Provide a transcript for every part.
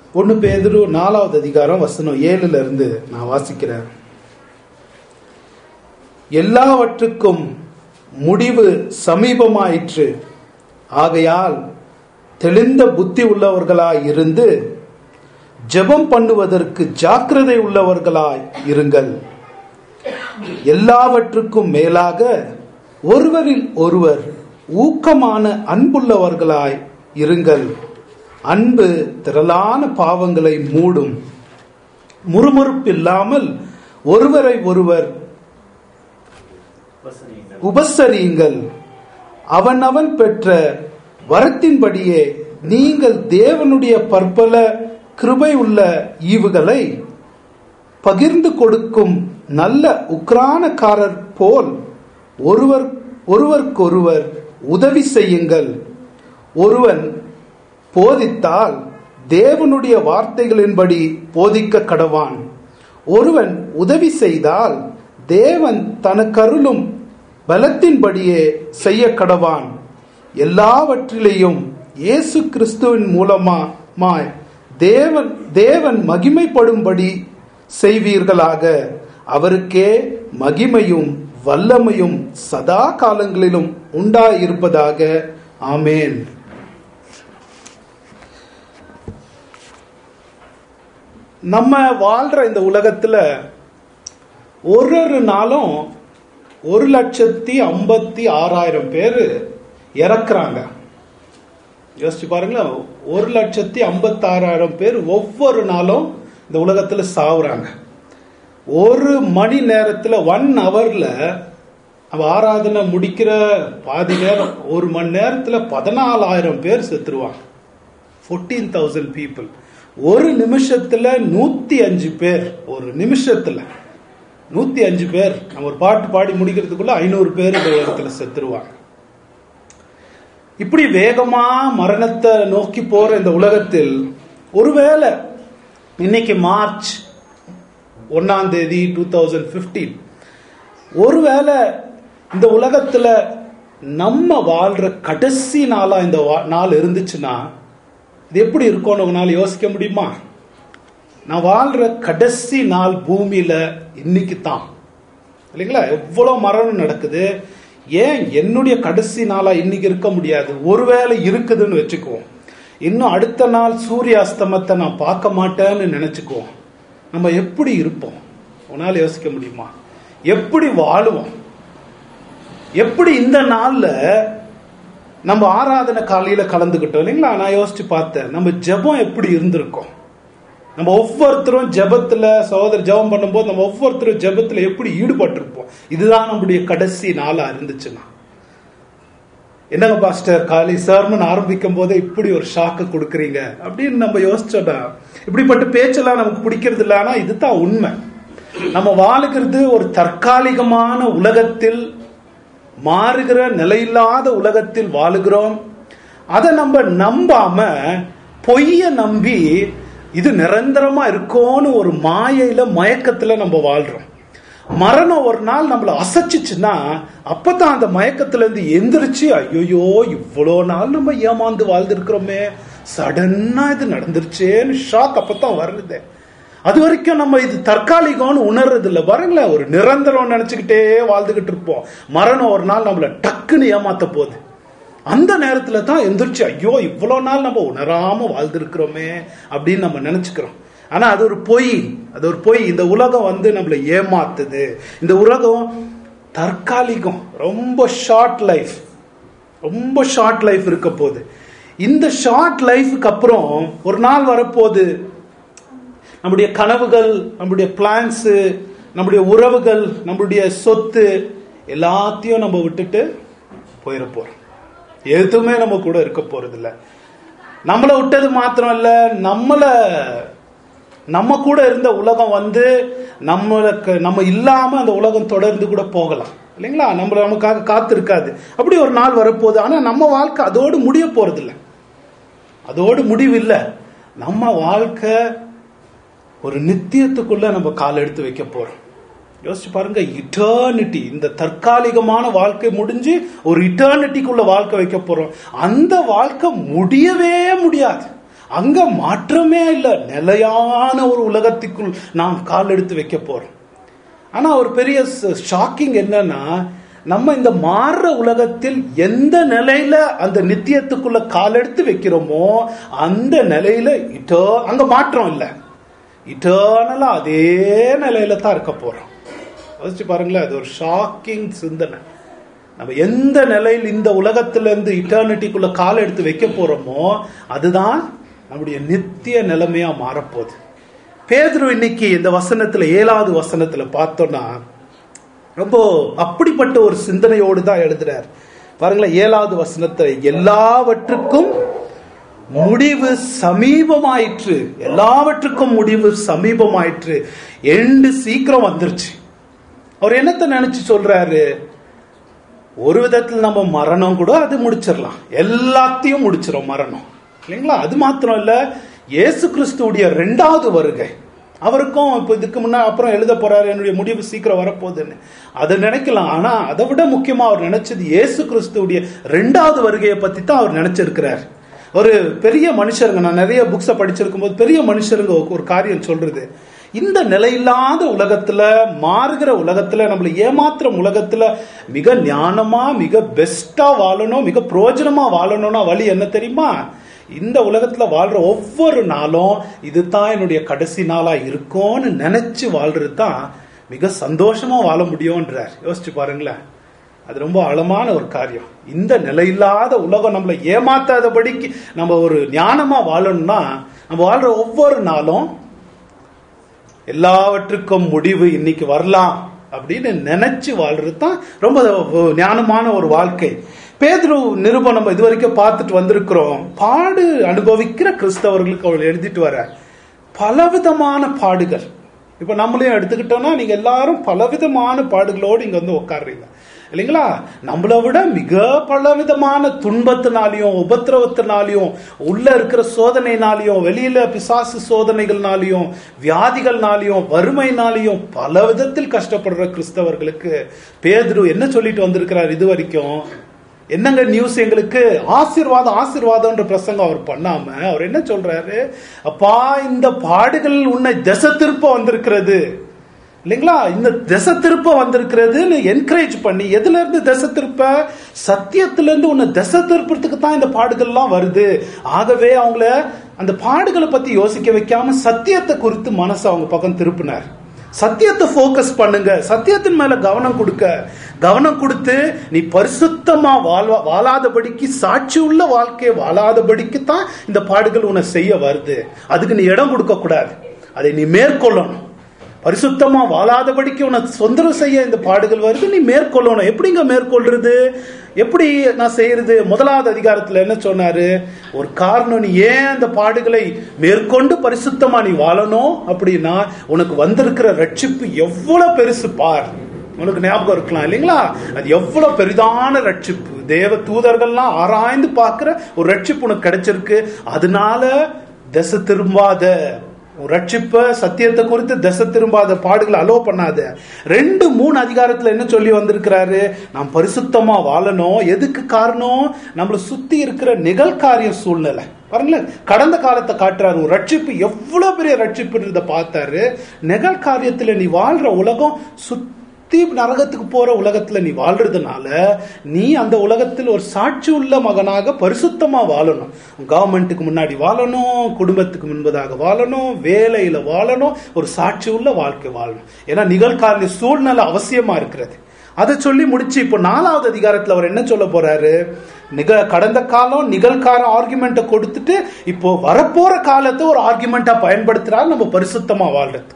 ஒன்னு பேதுரு நாலாவது அதிகாரம் வசனம் ஏழுல இருந்து நான் வாசிக்கிறேன் எல்லாவற்றுக்கும் முடிவு சமீபமாயிற்று ஆகையால் தெளிந்த புத்தி உள்ளவர்களாய் இருந்து ஜெபம் பண்ணுவதற்கு ஜாக்கிரதை உள்ளவர்களாய் இருங்கள் எல்லாவற்றுக்கும் மேலாக ஒருவரில் ஒருவர் ஊக்கமான அன்புள்ளவர்களாய் இருங்கள் அன்பு திரளான பாவங்களை மூடும் முறுமுறுப்பில்லாமல் ஒருவரை ஒருவர் உபசரியுங்கள் அவனவன் பெற்ற வரத்தின்படியே நீங்கள் தேவனுடைய பற்பல கிருபை உள்ள ஈவுகளை பகிர்ந்து கொடுக்கும் நல்ல உக்ரானக்காரர் போல் ஒருவர் ஒருவருக்கொருவர் உதவி செய்யுங்கள் ஒருவன் போதித்தால் தேவனுடைய வார்த்தைகளின்படி போதிக்க கடவான் ஒருவன் உதவி செய்தால் தேவன் தனக்கருளும் பலத்தின்படியே செய்ய கடவான் எல்லாவற்றிலேயும் இயேசு கிறிஸ்துவின் மூலமாய் தேவன் தேவன் மகிமைப்படும்படி செய்வீர்களாக அவருக்கே மகிமையும் வல்லமையும் சதா காலங்களிலும் உண்டாயிருப்பதாக ஆமேன் நம்ம வாழ்ற இந்த உலகத்துல ஒரு ஒரு நாளும் ஒரு லட்சத்தி ஐம்பத்தி ஆறாயிரம் பேர் இறக்குறாங்க யோசிச்சு பாருங்களேன் ஒரு லட்சத்தி ஐம்பத்தாறாயிரம் பேர் ஒவ்வொரு நாளும் இந்த உலகத்துல சாவுறாங்க ஒரு மணி நேரத்துல ஒன் ஹவர்ல அவ ஆராதனை முடிக்கிற பாதி நேரம் ஒரு மணி நேரத்துல பதினாலாயிரம் பேர் செத்துருவாங்க ஃபோர்டீன் தௌசண்ட் பீப்புள் ஒரு நிமிஷத்துல நூத்தி அஞ்சு பேர் ஒரு நிமிஷத்துல நூத்தி அஞ்சு பேர் நம்ம ஒரு பாட்டு பாடி முடிக்கிறதுக்குள்ள ஐநூறு பேர் இந்த உலகத்துல செத்துருவாங்க இப்படி வேகமா மரணத்தை நோக்கி போற இந்த உலகத்தில் ஒருவேளை இன்னைக்கு மார்ச் ஒன்னாம் தேதி டூ தௌசண்ட் பிப்டீன் ஒருவேளை இந்த உலகத்துல நம்ம வாழ்ற கடைசி நாளா இந்த நாள் இருந்துச்சுன்னா இது எப்படி இருக்கும்னு உங்களால யோசிக்க முடியுமா நான் வாழ்ற கடைசி நாள் பூமியில இன்னைக்கு தான் இல்லைங்களா எவ்வளவு மரணம் நடக்குது ஏன் என்னுடைய கடைசி நாளா இன்னைக்கு இருக்க முடியாது ஒருவேளை இருக்குதுன்னு வச்சுக்குவோம் இன்னும் அடுத்த நாள் சூரிய அஸ்தமத்தை நான் பார்க்க மாட்டேன்னு நினைச்சுக்குவோம் நம்ம எப்படி இருப்போம் உன்னால யோசிக்க முடியுமா எப்படி வாழுவோம் எப்படி இந்த நாள்ல நம்ம ஆராதனை காலையில கலந்துக்கிட்டோம் இல்லைங்களா நான் யோசிச்சு பார்த்தேன் நம்ம ஜெபம் எப்படி இருந்திருக்கோம் நம்ம ஒவ்வொருத்தரும் ஜெபத்துல சகோதர ஜெபம் பண்ணும்போது நம்ம ஒவ்வொருத்தரும் ஜெபத்துல எப்படி ஈடுபட்டிருப்போம் இதுதான் நம்முடைய கடைசி நாளா இருந்துச்சுன்னா என்னங்க பாஸ்டர் காலி சர்மன் ஆரம்பிக்கும் போதே இப்படி ஒரு ஷாக்கு கொடுக்குறீங்க அப்படின்னு நம்ம யோசிச்சோம்னா இப்படிப்பட்ட பேச்செல்லாம் நமக்கு பிடிக்கிறது இல்லை ஆனா இதுதான் உண்மை நம்ம வாழுகிறது ஒரு தற்காலிகமான உலகத்தில் மாறுகிற நிலையில்லாத உலகத்தில் வாழுகிறோம் அதை நம்ம நம்பாம பொய்ய நம்பி இது நிரந்தரமா இருக்கோன்னு ஒரு மாயையில மயக்கத்துல நம்ம வாழ்றோம் மரணம் ஒரு நாள் நம்மள அசைச்சுச்சுன்னா அப்பதான் அந்த மயக்கத்துல இருந்து எந்திரிச்சு ஐயோயோ இவ்வளோ நாள் நம்ம ஏமாந்து வாழ்ந்துருக்கிறோமே சடனா இது நடந்துருச்சேன்னு ஷாக் அப்பதான் வருது அது வரைக்கும் நம்ம இது தற்காலிகம்னு உணர்றது இல்லை பாருங்களேன் ஒரு நிரந்தரம் நினைச்சுக்கிட்டே வாழ்ந்துகிட்டு இருப்போம் மரணம் ஒரு நாள் நம்மள டக்குன்னு ஏமாத்த போகுது அந்த நேரத்துல தான் எந்திரிச்சு ஐயோ இவ்வளோ நாள் நம்ம உணராம வாழ்ந்துருக்கிறோமே அப்படின்னு நம்ம நினைச்சுக்கிறோம் ஆனா அது ஒரு பொய் அது ஒரு பொய் இந்த உலகம் வந்து நம்மளை ஏமாத்துது இந்த உலகம் தற்காலிகம் ரொம்ப ஷார்ட் லைஃப் ரொம்ப ஷார்ட் லைஃப் இருக்க போகுது இந்த ஷார்ட் லைஃபுக்கு அப்புறம் ஒரு நாள் வரப்போகுது நம்முடைய கனவுகள் நம்முடைய பிளான்ஸு நம்முடைய உறவுகள் நம்முடைய சொத்து எல்லாத்தையும் நம்ம விட்டுட்டு போயிட போறோம் எதுவுமே நம்ம கூட இருக்க போறது இல்ல நம்மளை விட்டது மாத்திரம் இல்ல நம்மள நம்ம கூட இருந்த உலகம் வந்து நம்மளுக்கு நம்ம இல்லாம அந்த உலகம் தொடர்ந்து கூட போகலாம் இல்லைங்களா நம்ம நமக்காக காத்து இருக்காது அப்படி ஒரு நாள் வரப்போகுது ஆனா நம்ம வாழ்க்கை அதோடு முடிய போறது இல்லை அதோடு முடிவு இல்லை நம்ம வாழ்க்கை ஒரு நித்தியத்துக்குள்ள நம்ம கால் எடுத்து வைக்க போறோம் யோசிச்சு பாருங்க இட்டர்னிட்டி இந்த தற்காலிகமான வாழ்க்கை முடிஞ்சு ஒரு இட்டர்னிட்டிக்குள்ள வாழ்க்கை வைக்க போறோம் அந்த வாழ்க்கை முடியவே முடியாது அங்க மாற்றமே இல்லை நிலையான ஒரு உலகத்துக்குள் நாம் கால் எடுத்து வைக்க போறோம் ஆனா ஒரு பெரிய ஷாக்கிங் என்னன்னா நம்ம இந்த மாறுற உலகத்தில் எந்த நிலையில அந்த நித்தியத்துக்குள்ள கால் எடுத்து வைக்கிறோமோ அந்த நிலையில இட்டோ அங்க மாற்றம் இல்லை இட்டர்னலா அதே நிலையில தான் இருக்க போறோம் யோசிச்சு பாருங்களேன் அது ஒரு ஷாக்கிங் சிந்தனை நம்ம எந்த நிலையில் இந்த உலகத்துல இருந்து இட்டர்னிட்டிக்குள்ள கால் எடுத்து வைக்க போறோமோ அதுதான் நம்முடைய நித்திய நிலைமையா மாறப்போகுது பேதுரு இன்னைக்கு இந்த வசனத்துல ஏழாவது வசனத்துல பார்த்தோம்னா ரொம்ப அப்படிப்பட்ட ஒரு சிந்தனையோடு தான் எழுதுறார் பாருங்களேன் ஏழாவது வசனத்தை எல்லாவற்றுக்கும் முடிவு சமீபமாயிற்று எல்லாவற்றுக்கும் முடிவு சமீபமாயிற்று எண்டு சீக்கிரம் வந்துருச்சு அவர் என்னத்தை நினைச்சு சொல்றாரு ஒரு விதத்தில் நம்ம மரணம் கூட அது முடிச்சிடலாம் எல்லாத்தையும் முடிச்சிடும் மரணம் இல்லைங்களா அது மாத்திரம் இல்ல இயேசு கிறிஸ்துடைய ரெண்டாவது வருகை அவருக்கும் இப்போ இதுக்கு முன்னா அப்புறம் எழுத போறாரு என்னுடைய முடிவு சீக்கிரம் வரப்போகுதுன்னு அதை நினைக்கலாம் ஆனா அதை விட முக்கியமா அவர் நினைச்சது இயேசு கிறிஸ்துடைய ரெண்டாவது வருகையை பத்தி தான் அவர் நினைச்சிருக்கிறார் ஒரு பெரிய மனுஷருங்க நான் நிறைய புக்ஸை படிச்சிருக்கும் போது பெரிய மனுஷருங்க ஒரு காரியம் சொல்றது இந்த நிலையில்லாத உலகத்துல மாறுகிற உலகத்துல நம்மள ஏமாத்துற உலகத்துல மிக ஞானமா மிக பெஸ்டா வாழணும் மிக பிரயோஜனமா வாழணும்னா வழி என்ன தெரியுமா இந்த உலகத்துல வாழ்ற ஒவ்வொரு நாளும் இதுதான் என்னுடைய கடைசி நாளா இருக்கும்னு நினைச்சு வாழ்றது தான் மிக சந்தோஷமா வாழ முடியும்ன்றார் யோசிச்சு பாருங்களேன் அது ரொம்ப ஆழமான ஒரு காரியம் இந்த நிலையில்லாத உலகம் நம்மளை ஏமாத்தாதபடிக்கு நம்ம ஒரு ஞானமா வாழணும்னா நம்ம வாழ்ற ஒவ்வொரு நாளும் எல்லாவற்றுக்கும் முடிவு இன்னைக்கு வரலாம் அப்படின்னு நினைச்சு வாழ்றது தான் ரொம்ப ஞானமான ஒரு வாழ்க்கை பேதுரு நிருபம் இது வரைக்கும் பார்த்துட்டு வந்திருக்கிறோம் பாடு அனுபவிக்கிற கிறிஸ்தவர்களுக்கு அவள் எழுதிட்டு வர பலவிதமான பாடுகள் இப்ப நம்மளையும் எடுத்துக்கிட்டோம்னா நீங்க எல்லாரும் பலவிதமான பாடுகளோடு இங்க வந்து உட்காடுறீங்க இல்லைங்களா நம்மளை விட மிக பலவிதமான துன்பத்தினாலையும் உபத்திரவத்தினாலையும் உள்ள இருக்கிற சோதனைனாலையும் வெளியில பிசாசு சோதனைகள்னாலையும் வியாதிகள்னாலையும் வறுமைனாலையும் பல விதத்தில் கஷ்டப்படுற கிறிஸ்தவர்களுக்கு பேதுரு என்ன சொல்லிட்டு வந்திருக்கிறார் இது வரைக்கும் என்னங்க நியூஸ் எங்களுக்கு ஆசீர்வாதம் ஆசீர்வாதம்ன்ற பிரசங்கம் அவர் பண்ணாம அவர் என்ன சொல்றாரு அப்பா இந்த பாடுகள் உன்னை திசை திருப்ப வந்திருக்கிறது இல்லைங்களா இந்த திசை திருப்ப வந்திருக்கிறதுன்னு என்கரேஜ் பண்ணி எதுல இருந்து திசை திருப்ப சத்தியத்துல இருந்து உன்னை திசை திருப்பறதுக்கு தான் இந்த பாடுகள்லாம் வருது ஆகவே அவங்கள அந்த பாடுகளை பத்தி யோசிக்க வைக்காம சத்தியத்தை குறித்து மனசை அவங்க பக்கம் திருப்பினார் சத்தியத்தை போக்கஸ் பண்ணுங்க சத்தியத்தின் மேல கவனம் கொடுக்க கவனம் கொடுத்து நீ பரிசுத்தமா வாழ்வா வாழாதபடிக்கு சாட்சி உள்ள வாழ்க்கையை வாழாதபடிக்கு தான் இந்த பாடுகள் உன்னை செய்ய வருது அதுக்கு நீ இடம் கொடுக்க கூடாது அதை நீ மேற்கொள்ளணும் பரிசுத்தமா வாழாதபடிக்கு உனக்கு சொந்தரம் செய்ய இந்த பாடுகள் வருது நீ மேற்கொள்ளணும் எப்படிங்க மேற்கொள்றது எப்படி நான் செய்யறது முதலாவது அதிகாரத்துல என்ன சொன்னாரு ஒரு காரணம் நீ ஏன் அந்த பாடுகளை மேற்கொண்டு பரிசுத்தமா நீ வாழணும் அப்படின்னா உனக்கு வந்திருக்கிற ரட்சிப்பு எவ்வளவு பெருசு பார் உனக்கு ஞாபகம் இருக்கலாம் இல்லைங்களா அது எவ்வளவு பெரிதான ரட்சிப்பு தேவ தூதர்கள்லாம் ஆராய்ந்து பார்க்கிற ஒரு ரட்சிப்பு உனக்கு கிடைச்சிருக்கு அதனால திசை திரும்பாத ரட்சிப்ப சத்தியத்தை குறித்து திசை திரும்பாத பாடுகளை அலோ பண்ணாத ரெண்டு மூணு அதிகாரத்துல என்ன சொல்லி வந்திருக்கிறாரு நாம் பரிசுத்தமா வாழணும் எதுக்கு காரணம் நம்மளை சுத்தி இருக்கிற நிகழ்காரிய சூழ்நிலை பாருங்களேன் கடந்த காலத்தை காட்டுறாரு ஒரு ரட்சிப்பு எவ்வளவு பெரிய ரட்சிப்புன்றத பார்த்தாரு நிகழ்காரியத்துல நீ வாழ்ற உலகம் சுத்தி நரகத்துக்கு போற உலகத்துல நீ வாழ்றதுனால நீ அந்த உலகத்தில் ஒரு சாட்சி உள்ள மகனாக பரிசுத்தமா வாழணும் கவர்மெண்ட்டுக்கு முன்னாடி வாழணும் குடும்பத்துக்கு முன்பதாக வாழணும் வேலையில வாழணும் ஒரு சாட்சி உள்ள வாழ்க்கை வாழணும் ஏன்னா நிகழ்கால சூழ்நிலை அவசியமா இருக்கிறது அதை சொல்லி முடிச்சு இப்போ நாலாவது அதிகாரத்துல அவர் என்ன சொல்ல போறாரு நிக கடந்த காலம் நிகழ்கால ஆர்குமெண்ட்டை கொடுத்துட்டு இப்போ வரப்போற காலத்தை ஒரு ஆர்குமெண்டா பயன்படுத்துறாரு நம்ம பரிசுத்தமா வாழ்றதுக்கு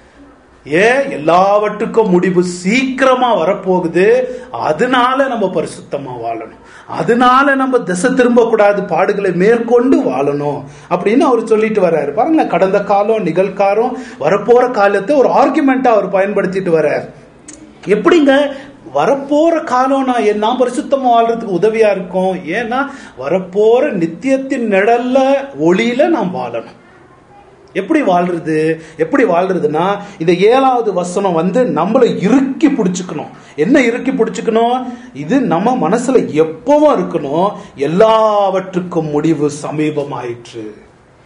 ஏன் எல்லாவற்றுக்கும் முடிவு சீக்கிரமா வரப்போகுது அதனால நம்ம பரிசுத்தமா வாழணும் அதனால நம்ம திசை திரும்ப கூடாது பாடுகளை மேற்கொண்டு வாழணும் அப்படின்னு அவர் சொல்லிட்டு வர்றாரு பாருங்களேன் கடந்த காலம் நிகழ்காலம் வரப்போற காலத்தை ஒரு ஆர்குமெண்டா அவர் பயன்படுத்திட்டு வர்றாரு எப்படிங்க வரப்போற காலம் நான் என் நான் பரிசுத்தமா வாழ்றதுக்கு உதவியா இருக்கும் ஏன்னா வரப்போற நித்தியத்தின் நிழல்ல ஒளியில நாம் வாழணும் எப்படி வாழ்றது எப்படி வாழ்றதுன்னா இந்த ஏழாவது வசனம் வந்து நம்மளை இறுக்கி பிடிச்சுக்கணும் என்ன இறுக்கி பிடிச்சுக்கணும் இது நம்ம மனசுல எப்பவும் இருக்கணும் எல்லாவற்றுக்கும் முடிவு சமீபமாயிற்று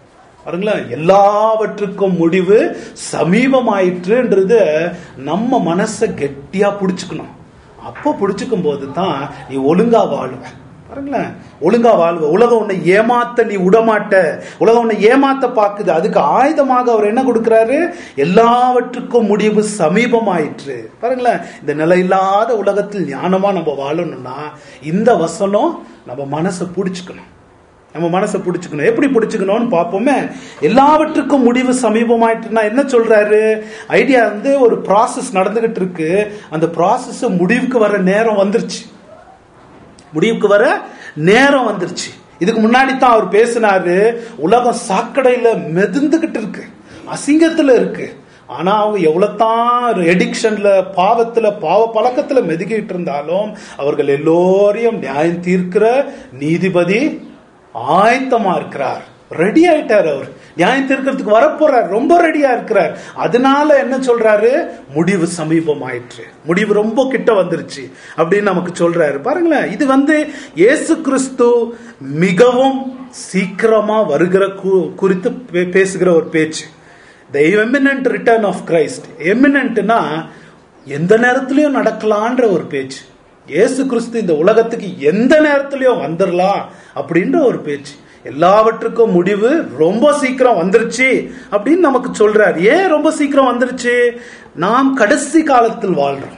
பாருங்களேன் எல்லாவற்றுக்கும் முடிவு சமீபமாயிற்றுன்றது நம்ம மனசை கெட்டியா பிடிச்சுக்கணும் அப்போ பிடிச்சுக்கும் போது தான் நீ ஒழுங்கா வாழுவ பாருங்களேன் ஒழுங்கா வாழ்வ உலகம் உன்னை ஏமாத்த நீ விடமாட்ட உலகம் உன்னை ஏமாத்த பாக்குது அதுக்கு ஆயுதமாக அவர் என்ன கொடுக்கிறாரு எல்லாவற்றுக்கும் முடிவு சமீபமாயிற்று பாருங்களேன் இந்த நிலையில்லாத உலகத்தில் ஞானமா நம்ம வாழணும்னா இந்த வசனம் நம்ம மனசை பிடிச்சுக்கணும் நம்ம மனசை பிடிச்சுக்கணும் எப்படி பிடிச்சுக்கணும்னு பார்ப்போமே எல்லாவற்றுக்கும் முடிவு சமீபமாயிட்டுனா என்ன சொல்றாரு ஐடியா வந்து ஒரு ப்ராசஸ் நடந்துகிட்டு இருக்கு அந்த ப்ராசஸ் முடிவுக்கு வர நேரம் வந்துருச்சு முடிவுக்கு வர நேரம் வந்துருச்சு இதுக்கு முன்னாடி தான் அவர் பேசினாரு உலகம் சாக்கடையில மெதுந்துகிட்டு இருக்கு அசிங்கத்துல இருக்கு ஆனா அவங்க எவ்வளவுதான் எடிக்ஷன்ல பாவத்துல பாவ பழக்கத்துல மெதுகிட்டு இருந்தாலும் அவர்கள் எல்லோரையும் நியாயம் தீர்க்கிற நீதிபதி ஆயத்தமா இருக்கிறார் ரெடி ஆயிட்டார் அவர் நியாயம் தீர்க்கிறதுக்கு வரப்போறார் ரொம்ப ரெடியா இருக்கிறார் அதனால என்ன சொல்றாரு முடிவு சமீபம் ஆயிற்று முடிவு ரொம்ப கிட்ட வந்துருச்சு அப்படின்னு நமக்கு சொல்றாரு பாருங்களேன் இது வந்து இயேசு கிறிஸ்து மிகவும் சீக்கிரமா வருகிற கு- குறித்து பே- பேசுகிற ஒரு பேச்சு the imminent return of Christ எமினன்ட்னா எந்த நேரத்திலயும் நடக்கலான்ற ஒரு பேச்சு இயேசு கிறிஸ்து இந்த உலகத்துக்கு எந்த நேரத்திலயும் வந்துடலாம் அப்படின்ற ஒரு பேச்சு எல்லாவற்றுக்கும் முடிவு ரொம்ப சீக்கிரம் வந்துருச்சு அப்படின்னு நமக்கு சொல்றார் ஏன் ரொம்ப சீக்கிரம் வந்துருச்சு நாம் கடைசி காலத்தில் வாழ்றோம்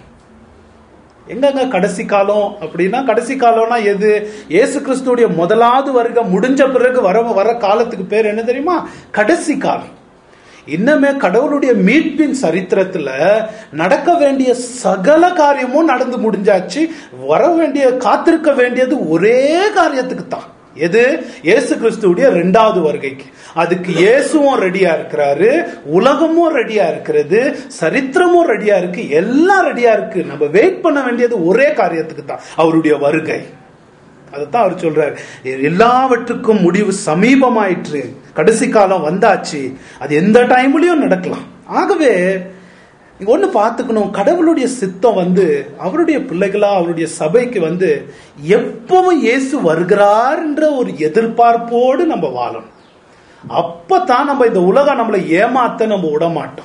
எங்கங்க கடைசி காலம் அப்படின்னா கடைசி காலம்னா எது இயேசு கிறிஸ்துடைய முதலாவது வருகை முடிஞ்ச பிறகு வர வர காலத்துக்கு பேர் என்ன தெரியுமா கடைசி காலம் இன்னமே கடவுளுடைய மீட்பின் சரித்திரத்துல நடக்க வேண்டிய சகல காரியமும் நடந்து முடிஞ்சாச்சு வர வேண்டிய காத்திருக்க வேண்டியது ஒரே காரியத்துக்கு தான் எது இயேசு கிறிஸ்துவுடைய ரெண்டாவது வருகைக்கு அதுக்கு இயேசுவும் ரெடியா இருக்கிறாரு உலகமும் ரெடியா இருக்கிறது சரித்திரமும் ரெடியா இருக்கு எல்லாம் ரெடியா இருக்கு நம்ம வெயிட் பண்ண வேண்டியது ஒரே காரியத்துக்கு தான் அவருடைய வருகை அதைத்தான் அவர் சொல்றாரு எல்லாவற்றுக்கும் முடிவு சமீபமாயிற்று கடைசி காலம் வந்தாச்சு அது எந்த டைம்லயும் நடக்கலாம் ஆகவே இங்க ஒண்ணு பார்த்துக்கணும் கடவுளுடைய சித்தம் வந்து அவருடைய பிள்ளைகளா அவருடைய சபைக்கு வந்து எப்பவும் இயேசு வருகிறார்ன்ற ஒரு எதிர்பார்ப்போடு நம்ம வாழணும் அப்பதான் நம்ம இந்த உலகம் நம்மளை ஏமாத்த நம்ம விட மாட்டோம்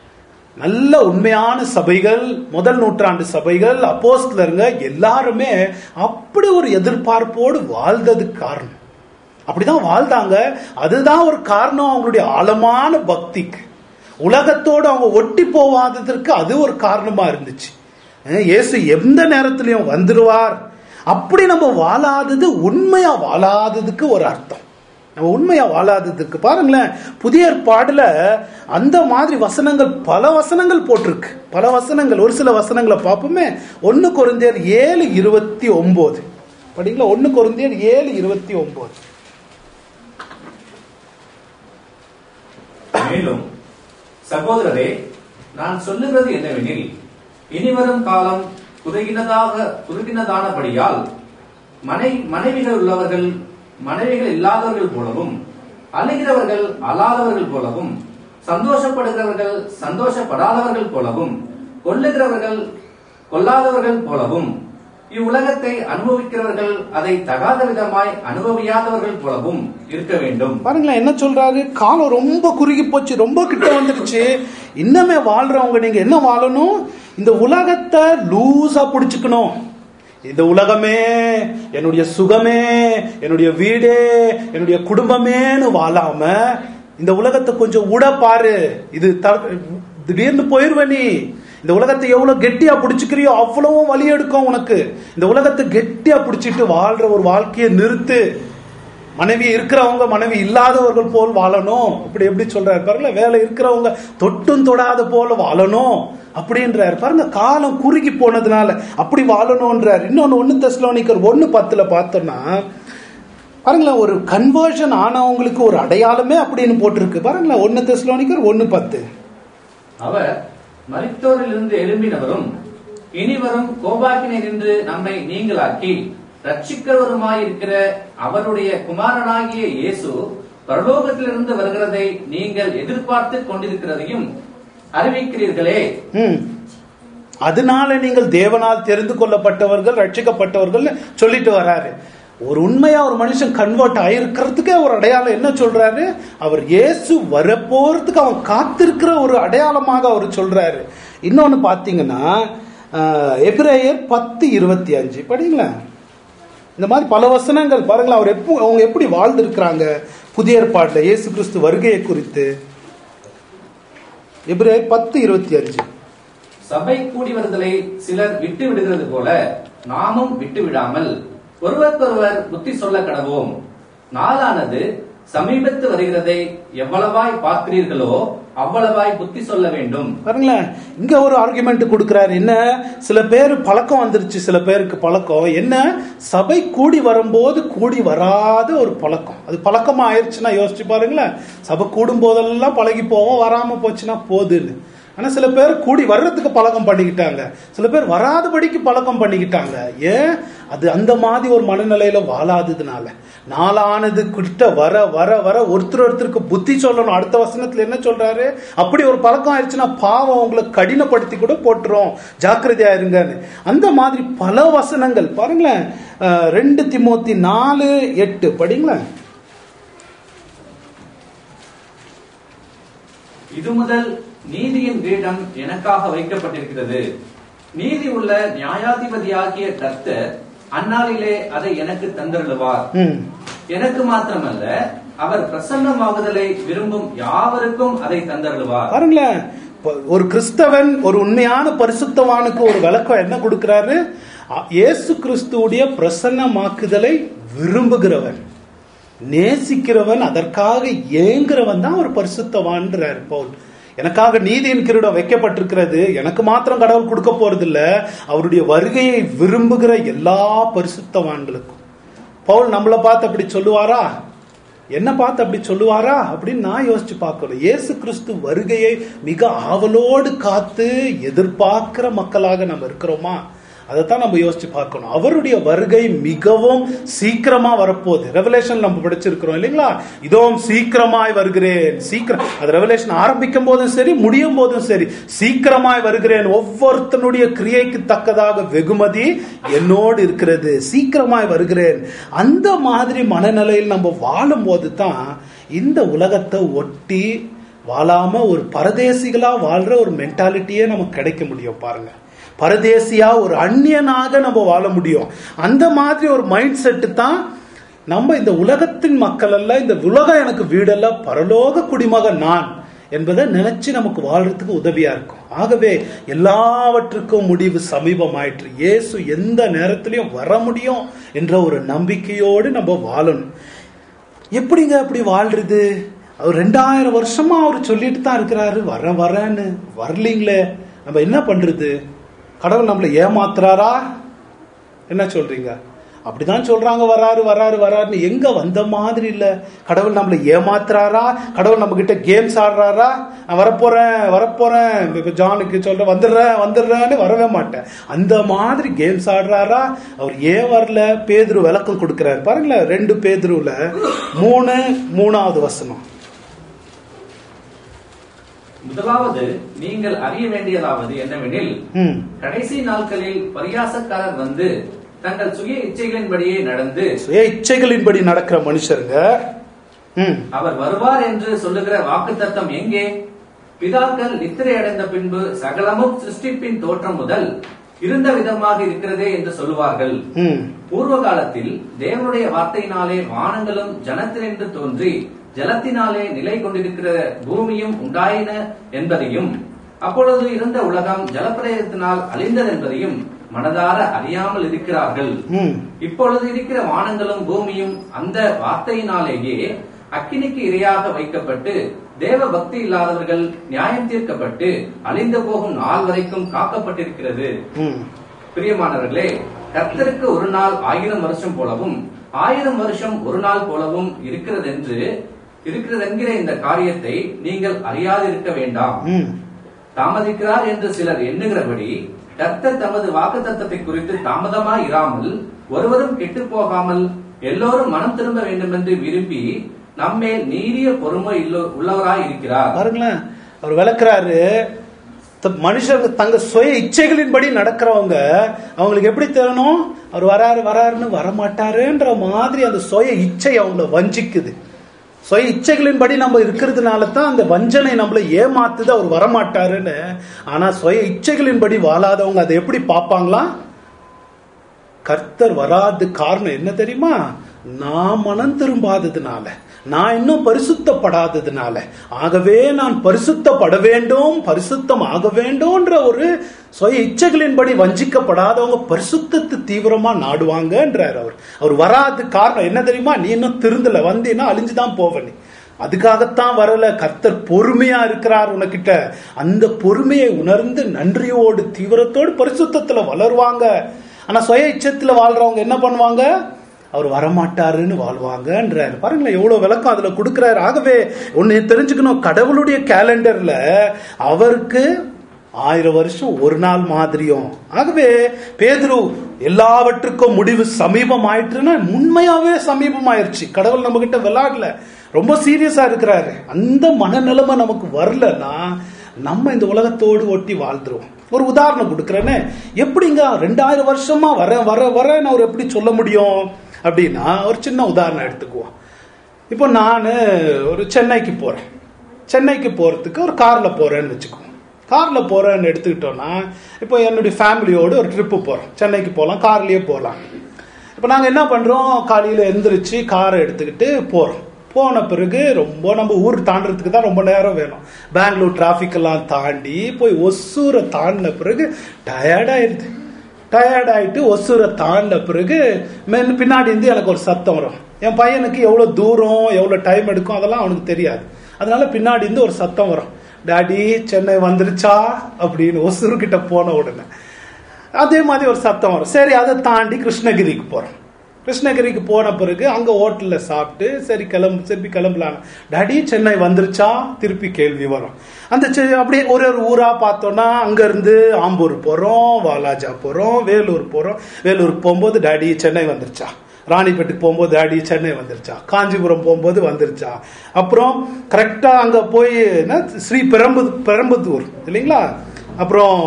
நல்ல உண்மையான சபைகள் முதல் நூற்றாண்டு சபைகள் அப்போஸ்தலருங்க எல்லாருமே அப்படி ஒரு எதிர்பார்ப்போடு வாழ்ந்ததுக்கு காரணம் அப்படிதான் வாழ்ந்தாங்க அதுதான் ஒரு காரணம் அவங்களுடைய ஆழமான பக்திக்கு உலகத்தோடு அவங்க ஒட்டி போவாததற்கு அது ஒரு காரணமா இருந்துச்சு அஹ் இயேசு எந்த நேரத்திலையும் வந்துருவார் அப்படி நம்ம வாழாதது உண்மையா வாழாததுக்கு ஒரு அர்த்தம் நம்ம உண்மையா வாழாததுக்கு பாருங்களேன் புதிய ஏற்பாடுல அந்த மாதிரி வசனங்கள் பல வசனங்கள் போட்டிருக்கு பல வசனங்கள் ஒரு சில வசனங்களை பார்ப்போமே ஒன்னு குறைந்தர் ஏழு இருபத்தி ஒன்பது படிங்களா ஒன்னு குறைந்தர் ஏழு இருபத்தி ஒன்பது மேலும் சகோதரரே நான் சொல்லுகிறது என்னவெனில் இனிவரும் காலம் குறுகினதாக குறுகினதானபடியால் மனை மனைவிகள் உள்ளவர்கள் மனைவிகள் இல்லாதவர்கள் போலவும் அழுகிறவர்கள் அல்லாதவர்கள் போலவும் சந்தோஷப்படுகிறவர்கள் சந்தோஷப்படாதவர்கள் போலவும் கொல்லுகிறவர்கள் கொல்லாதவர்கள் போலவும் இவ்வுலகத்தை அனுபவிக்கிறவர்கள் அதை தகாத விதமாய் அனுபவியாதவர்கள் போலவும் இருக்க வேண்டும் பாருங்களேன் என்ன சொல்றாரு காலம் ரொம்ப குறுகி போச்சு ரொம்ப கிட்ட வந்துடுச்சு இன்னமே வாழ்றவங்க நீங்க என்ன வாழணும் இந்த உலகத்தை லூசா புடிச்சுக்கணும் இந்த உலகமே என்னுடைய சுகமே என்னுடைய வீடே என்னுடைய குடும்பமேன்னு வாழாம இந்த உலகத்தை கொஞ்சம் உட பாரு இது த- திடீர்னு போயிருவ நீ இந்த உலகத்தை எவ்வளவு கெட்டியா பிடிச்சுக்கிறியோ அவ்வளவும் வலி எடுக்கும் உனக்கு இந்த உலகத்தை கெட்டியா பிடிச்சிட்டு வாழ்ற ஒரு வாழ்க்கையை நிறுத்து மனைவி இருக்கிறவங்க மனைவி இல்லாதவர்கள் போல் வாழணும் அப்படி எப்படி சொல்றாரு பாருங்க வேலை இருக்கிறவங்க தொட்டும் தொடாத போல வாழணும் அப்படின்றாரு பாருங்க காலம் குறுகி போனதுனால அப்படி வாழணும்ன்றார் இன்னொன்னு ஒன்னு தெஸ்லோனிக்கர் ஒன்னு பத்துல பார்த்தோம்னா பாருங்களேன் ஒரு கன்வர்ஷன் ஆனவங்களுக்கு ஒரு அடையாளமே அப்படின்னு போட்டிருக்கு பாருங்களேன் ஒன்னு தெஸ்லோனிக்கர் ஒன்னு பத்து அவர் மரித்தோரிலிருந்து எழும்பினவரும் இனிவரும் கோபாக்கினை நின்று நம்மை நீங்களாக்கி ரட்சிக்கிறவருமாயிருக்கிற அவருடைய குமாரனாகிய இயேசு பரலோகத்திலிருந்து வருகிறதை நீங்கள் எதிர்பார்த்து கொண்டிருக்கிறதையும் அறிவிக்கிறீர்களே ம் அதனால நீங்கள் தேவனால் தெரிந்து கொள்ளப்பட்டவர்கள் ரட்சிக்கப்பட்டவர்கள் சொல்லிட்டு வராரு ஒரு உண்மையா ஒரு மனுஷன் கன்வெர்ட் ஆயிருக்கிறதுக்கே ஒரு அடையாளம் என்ன சொல்றாரு அவர் இயேசு வரப்போறதுக்கு அவன் காத்திருக்கிற ஒரு அடையாளமாக அவர் சொல்றாரு இன்னொன்னு பாத்தீங்கன்னா ஆஹ், எபிரேயர் பத்து இருபத்தி அஞ்சு படிங்களேன் இந்த மாதிரி பல வசனங்கள் பாருங்களேன் அவர் எப்போ அவங்க எப்படி வாழ்ந்திருக்கிறாங்க புதிய ஏற்பாட்டுல இயேசு கிறிஸ்து வருகையை குறித்து எபிரேயர் பத்து இருபத்தி அஞ்சு சபை கூடி வருதலை சிலர் விட்டு விடுகிறது போல நாமும் விட்டு விடாமல் ஒருவருக்கொருவர் புத்தி சொல்ல கடவோம் நாளானது சமீபத்து வருகிறதை எவ்வளவாய் பார்க்கிறீர்களோ அவ்வளவாய் புத்தி சொல்ல வேண்டும் பாருங்களேன் இங்க ஒரு ஆர்குமெண்ட் கொடுக்கிறாரு என்ன சில பேர் பழக்கம் வந்துருச்சு சில பேருக்கு பழக்கம் என்ன சபை கூடி வரும்போது கூடி வராத ஒரு பழக்கம் அது பழக்கமா ஆயிடுச்சுன்னா யோசிச்சு பாருங்களேன் சபை கூடும் போதெல்லாம் பழகி போவோம் வராம போச்சுன்னா போதுன்னு ஆனா சில பேர் கூடி வர்றதுக்கு பழக்கம் பண்ணிக்கிட்டாங்க சில பேர் வராதபடிக்கு பழக்கம் பண்ணிக்கிட்டாங்க ஏன் அது அந்த மாதிரி ஒரு மனநிலையில வாழாததுனால நாளானது கிட்ட வர வர வர ஒருத்தர் ஒருத்தருக்கு புத்தி சொல்லணும் அடுத்த வசனத்துல என்ன சொல்றாரு அப்படி ஒரு பழக்கம் ஆயிடுச்சுன்னா பாவம் உங்களை கடினப்படுத்தி கூட போட்டுரும் ஜாக்கிரதையா இருங்கன்னு அந்த மாதிரி பல வசனங்கள் பாருங்களேன் அஹ், ரெண்டு திமோத்தி நாலு எட்டு படிங்களேன் இது முதல் நீதியின் கிரீடம் எனக்காக வைக்கப்பட்டிருக்கிறது நீதி உள்ள நியாயாதிபதியாகிய கர்த்தர் அந்நாளிலே அதை எனக்கு தந்தருளுவார் ம் எனக்கு மாத்திரமல்ல அவர் பிரசன்னமாகுதலை விரும்பும் யாவருக்கும் அதை தந்தருளுவார் பாருங்களேன் இப்ப ஒரு கிறிஸ்தவன் ஒரு உண்மையான பரிசுத்தவானுக்கு ஒரு விளக்கம் என்ன கொடுக்கிறாரு அ- இயேசு கிறிஸ்துவுடைய பிரசன்னமாக்குதலை விரும்புகிறவன் நேசிக்கிறவன் அதற்காக ஏங்குறவன் தான் ஒரு பரிசுத்தவான்றார் பவுல் எனக்காக நீதியின் கிரீடம் வைக்கப்பட்டிருக்கிறது எனக்கு மாத்திரம் கடவுள் கொடுக்க போறதில்ல அவருடைய வருகையை விரும்புகிற எல்லா பரிசுத்தவான்களுக்கும் பவுல் நம்மளை பார்த்து அப்படி சொல்லுவாரா என்ன பார்த்து அப்படி சொல்லுவாரா அப்படின்னு நான் யோசிச்சு பார்க்கணும் இயேசு கிறிஸ்து வருகையை மிக ஆவலோடு காத்து எதிர்பார்க்கிற மக்களாக நம்ம இருக்கிறோமா அதைத்தான் நம்ம யோசிச்சு பார்க்கணும் அவருடைய வருகை மிகவும் சீக்கிரமா வரப்போகுது ரெவலேஷன் நம்ம படிச்சிருக்கிறோம் இல்லைங்களா இதோம் சீக்கிரமாய் வருகிறேன் சீக்கிரம் அது ரெவலேஷன் ஆரம்பிக்கும் போதும் சரி முடியும் போதும் சரி சீக்கிரமாய் வருகிறேன் ஒவ்வொருத்தனுடைய கிரியைக்கு தக்கதாக வெகுமதி என்னோடு இருக்கிறது சீக்கிரமாய் வருகிறேன் அந்த மாதிரி மனநிலையில் நம்ம வாழும்போது தான் இந்த உலகத்தை ஒட்டி வாழாம ஒரு பரதேசிகளா வாழ்ற ஒரு மென்டாலிட்டியே நமக்கு கிடைக்க முடியும் பாருங்க பரதேசியா ஒரு அந்நியனாக நம்ம வாழ முடியும் அந்த மாதிரி ஒரு மைண்ட் செட்டு தான் நம்ம இந்த உலகத்தின் மக்கள் அல்ல இந்த உலகம் எனக்கு வீடல்ல பரலோக குடிமகன் நான் என்பதை நினைச்சு நமக்கு வாழ்றதுக்கு உதவியா இருக்கும் ஆகவே எல்லாவற்றுக்கும் முடிவு சமீபமாயிற்று இயேசு எந்த நேரத்திலையும் வர முடியும் என்ற ஒரு நம்பிக்கையோடு நம்ம வாழணும் எப்படிங்க அப்படி வாழ்றது அவர் ரெண்டாயிரம் வருஷமா அவர் சொல்லிட்டு தான் இருக்கிறாரு வர வரேன்னு வரலீங்களே நம்ம என்ன பண்றது கடவுள் நம்மளை ஏமாத்துறாரா என்ன சொல்றீங்க அப்படிதான் சொல்றாங்க வராரு வராரு வராருன்னு எங்க வந்த மாதிரி இல்ல கடவுள் நம்மளை ஏமாத்துறாரா கடவுள் நம்ம கிட்ட கேம்ஸ் ஆடுறாரா நான் வரப்போறேன் வரப்போறேன் இப்ப ஜானுக்கு சொல்றேன் வந்துடுறேன் வந்துடுறேன்னு வரவே மாட்டேன் அந்த மாதிரி கேம்ஸ் ஆடுறாரா அவர் ஏன் வரல பேதுரு விளக்கம் கொடுக்கிறாரு பாருங்களேன் ரெண்டு பேதுருல மூணு மூணாவது வசனம் முதலாவது நீங்கள் அறிய வேண்டியதாவது என்னவெனில் ம் கடைசி நாட்களில் பரியாசக்காரர் வந்து தங்கள் சுய இச்சைகளின்படியே நடந்து சுய இச்சைகளின்படி நடக்கிற மனுஷருங்க ம் அவர் வருவார் என்று சொல்லுகிற வாக்குத்தத்தம் எங்கே பிதாக்கள் நித்திரை அடைந்த பின்பு சகலமும் சிருஷ்டிப்பின் தோற்றம் முதல் இருந்த விதமாக இருக்கிறதே என்று சொல்லுவார்கள் ம் பூர்வ காலத்தில் தேவனுடைய வார்த்தையினாலே வானங்களும் ஜனத்தினின்று தோன்றி ஜலத்தினாலே நிலை கொண்டிருக்கிற பூமியும் உண்டாயின என்பதையும் அப்பொழுது இருந்த உலகம் ஜலப்பிரயத்தினால் அழிந்ததென்பதையும் மனதார அறியாமல் இருக்கிறார்கள் ம் இப்பொழுது இருக்கிற வானங்களும் பூமியும் அந்த வார்த்தையினாலேயே அக்கினிக்கு இரையாக வைக்கப்பட்டு தேவ பக்தி இல்லாதவர்கள் நியாயம் தீர்க்கப்பட்டு அழிந்து போகும் நாள் வரைக்கும் காக்கப்பட்டிருக்கிறது ம் பிரியமானவர்களே கர்த்தருக்கு ஒரு நாள் ஆயிரம் வருஷம் போலவும் ஆயிரம் வருஷம் ஒரு நாள் போலவும் இருக்கிறதென்று இருக்கிறதென்கிற இந்த காரியத்தை நீங்கள் அறியாதிருக்க வேண்டாம் ம் தாமதிக்கிறார் என்று சிலர் எண்ணுகிறபடி கர்த்தர் தமது வாக்குத்தத்தத்தை குறித்து தாமதமாய் இராமல் ஒருவரும் கெட்டுப் போகாமல் எல்லோரும் மனம் திரும்ப வேண்டும் என்று விரும்பி நம்மேல் நீடிய பொறுமை இல்லோ- உள்ளவராய் இருக்கிறார் பாருங்களேன் அவர் விளக்குறாரு த- மனுஷர்கள் தங்க சுய இச்சைகளின்படி நடக்கிறவங்க அவங்களுக்கு எப்படி தெரியணும் அவர் வராரு வராருன்னு வரமாட்டாருன்ற மாதிரி அந்த சுய இச்சை அவங்கள வஞ்சிக்குது சுய இச்சைகளின்படி நம்ம இருக்கிறதுனால தான் அந்த வஞ்சனை நம்மளை ஏமாத்துது அவர் வரமாட்டாருன்னு ஆனா சுய இச்சைகளின்படி வாழாதவங்க அதை எப்படி பார்ப்பாங்களாம் கர்த்தர் வராது காரணம் என்ன தெரியுமா நான் மனம் திரும்பாததுனால நான் இன்னும் பரிசுத்தப்படாததுனால ஆகவே நான் பரிசுத்தப்பட வேண்டும் பரிசுத்தம் ஆக வேண்டும்ன்ற ஒரு சுய இச்சைகளின்படி வஞ்சிக்கப்படாதவங்க பரிசுத்தத்தை தீவிரமா நாடுவாங்கன்றார் அவர் அவர் வராது காரணம் என்ன தெரியுமா நீ இன்னும் திருந்தல வந்தீன்னா அழிஞ்சுதான் போவ நீ அதுக்காகத்தான் வரல கர்த்தர் பொறுமையா இருக்கிறார் உனக்கிட்ட அந்த பொறுமையை உணர்ந்து நன்றியோடு தீவிரத்தோடு பரிசுத்தத்துல வளருவாங்க ஆனா சுய இச்சத்துல வாழ்றவங்க என்ன பண்ணுவாங்க அவர் வரமாட்டாருன்னு வாழ்வாங்கன்றாரு பாருங்களேன் எவ்வளவு விளக்கம் அதுல கொடுக்கிறாரு ஆகவே ஒன்னு தெரிஞ்சுக்கணும் கடவுளுடைய கேலண்டர்ல அவருக்கு ஆயிரம் வருஷம் ஒரு நாள் மாதிரியும் ஆகவே பேதுரு எல்லாவற்றுக்கும் முடிவு சமீபம் ஆயிட்டுன்னா உண்மையாவே சமீபம் ஆயிருச்சு கடவுள் நம்ம கிட்ட விளையாடல ரொம்ப சீரியஸா இருக்கிறாரு அந்த மனநிலைமை நமக்கு வரலன்னா நம்ம இந்த உலகத்தோடு ஒட்டி வாழ்ந்துருவோம் ஒரு உதாரணம் கொடுக்குறேன்னு எப்படிங்க ரெண்டாயிரம் வருஷமா வர வர வர நான் ஒரு எப்படி சொல்ல முடியும் அப்படின்னா ஒரு சின்ன உதாரணம் எடுத்துக்குவோம் இப்போ நான் ஒரு சென்னைக்கு போறேன் சென்னைக்கு போறதுக்கு ஒரு கார்ல போறேன்னு வச்சுக்குவோம் கார்ல போறேன்னு எடுத்துக்கிட்டோம்னா இப்போ என்னுடைய ஃபேமிலியோடு ஒரு ட்ரிப்பு போறோம் சென்னைக்கு போகலாம் கார்லயே போகலாம் இப்போ நாங்கள் என்ன பண்றோம் காலையில் எந்திரிச்சு காரை எடுத்துக்கிட்டு போறோம் போன பிறகு ரொம்ப நம்ம ஊர் தாண்டறதுக்கு தான் ரொம்ப நேரம் வேணும் பெங்களூர் டிராஃபிக் எல்லாம் தாண்டி போய் ஒசூரை தாண்டின பிறகு டயர்டாயிருது டயர்ட் ஆயிட்டு ஒசூரை தாண்டின பிறகு மென் பின்னாடி இருந்து எனக்கு ஒரு சத்தம் வரும் என் பையனுக்கு எவ்வளோ தூரம் எவ்வளோ டைம் எடுக்கும் அதெல்லாம் அவனுக்கு தெரியாது அதனால பின்னாடி இருந்து ஒரு சத்தம் வரும் டாடி சென்னை வந்துருச்சா அப்படின்னு ஒசூர் கிட்ட போன உடனே அதே மாதிரி ஒரு சத்தம் வரும் சரி அதை தாண்டி கிருஷ்ணகிரிக்கு போறோம் கிருஷ்ணகிரிக்கு போன பிறகு அங்க ஹோட்டல்ல சாப்பிட்டு சரி கிளம்பு திருப்பி கிளம்பலாம் டாடி சென்னை வந்துருச்சா திருப்பி கேள்வி வரும் அந்த செ- அப்படியே ஒரு ஒரு ஊரா பார்த்தோம்னா அங்க இருந்து ஆம்பூர் போறோம் வாலாஜா போறோம் வேலூர் போறோம் வேலூர் போகும்போது டாடி சென்னை வந்துருச்சா ராணிப்பேட்டுக்கு போகும்போது டாடி சென்னை வந்துருச்சா காஞ்சிபுரம் போகும்போது வந்துருச்சா அப்புறம் கரெக்டா அங்க போய் என்ன ஸ்ரீ பெரம்பு பெரம்புத்தூர் இல்லைங்களா அப்புறம்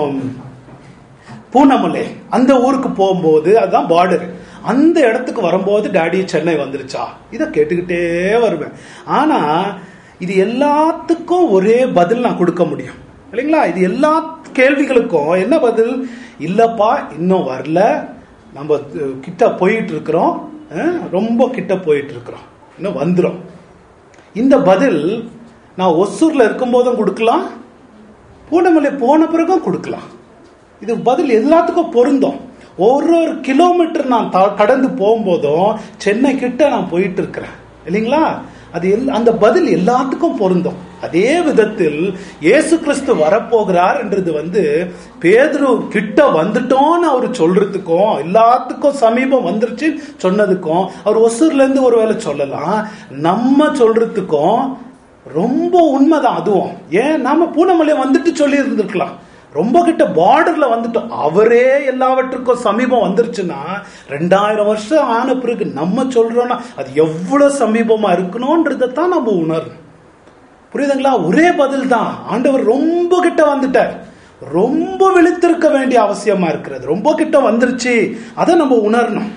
பூனமலை அந்த ஊருக்கு போகும்போது அதுதான் பார்டர் அந்த இடத்துக்கு வரும்போது டாடி சென்னை வந்துருச்சா இதை கேட்டுக்கிட்டே வருவேன் ஆனா இது எல்லாத்துக்கும் ஒரே பதில் நான் கொடுக்க முடியும் இல்லைங்களா இது எல்லா கேள்விகளுக்கும் என்ன பதில் இல்லப்பா இன்னும் வரல நம்ம அஹ், கிட்ட போயிட்டு இருக்கிறோம் அஹ், ரொம்ப கிட்ட போயிட்டு இருக்கிறோம் இன்னும் வந்துரும் இந்த பதில் நான் ஒசூர்ல இருக்கும்போதும் கொடுக்கலாம் பூனமலை போன பிறகும் கொடுக்கலாம் இது பதில் எல்லாத்துக்கும் பொருந்தும் ஒரு ஒரு கிலோமீட்டர் நான் தா- கடந்து போகும்போதும் சென்னை கிட்ட நான் போயிட்டு இருக்கிறேன் இல்லைங்களா அது எல்- அந்த பதில் எல்லாத்துக்கும் பொருந்தும் அதே விதத்தில் இயேசு கிறிஸ்து வரப்போகிறார் என்றது வந்து பேதுரு கிட்ட வந்துட்டோம்னு அவர் சொல்றதுக்கும் எல்லாத்துக்கும் சமீபம் வந்துருச்சு சொன்னதுக்கும் அவர் ஒசூர்ல இருந்து ஒருவேளை சொல்லலாம் நம்ம சொல்றதுக்கும் ரொம்ப உண்மைதான் அதுவும் ஏன் நாம பூனமலை வந்துட்டு சொல்லி இருந்திருக்கலாம் ரொம்ப கிட்ட பார்டர்ல வந்துட்டோம் அவரே எல்லாவற்றுக்கும் சமீபம் வந்துருச்சுன்னா ரெண்டாயிரம் வருஷம் ஆன பிறகு நம்ம சொல்றோம்னா அது எவ்வளவு சமீபமா இருக்கணும்ன்றதை தான் நம்ம உணரணும் புரியுதுங்களா ஒரே பதில் தான் ஆண்டவர் ரொம்ப கிட்ட வந்துட்டார் ரொம்ப விழித்திருக்க வேண்டிய அவசியமா இருக்கிறது ரொம்ப கிட்ட வந்துருச்சு அதை நம்ம உணரணும்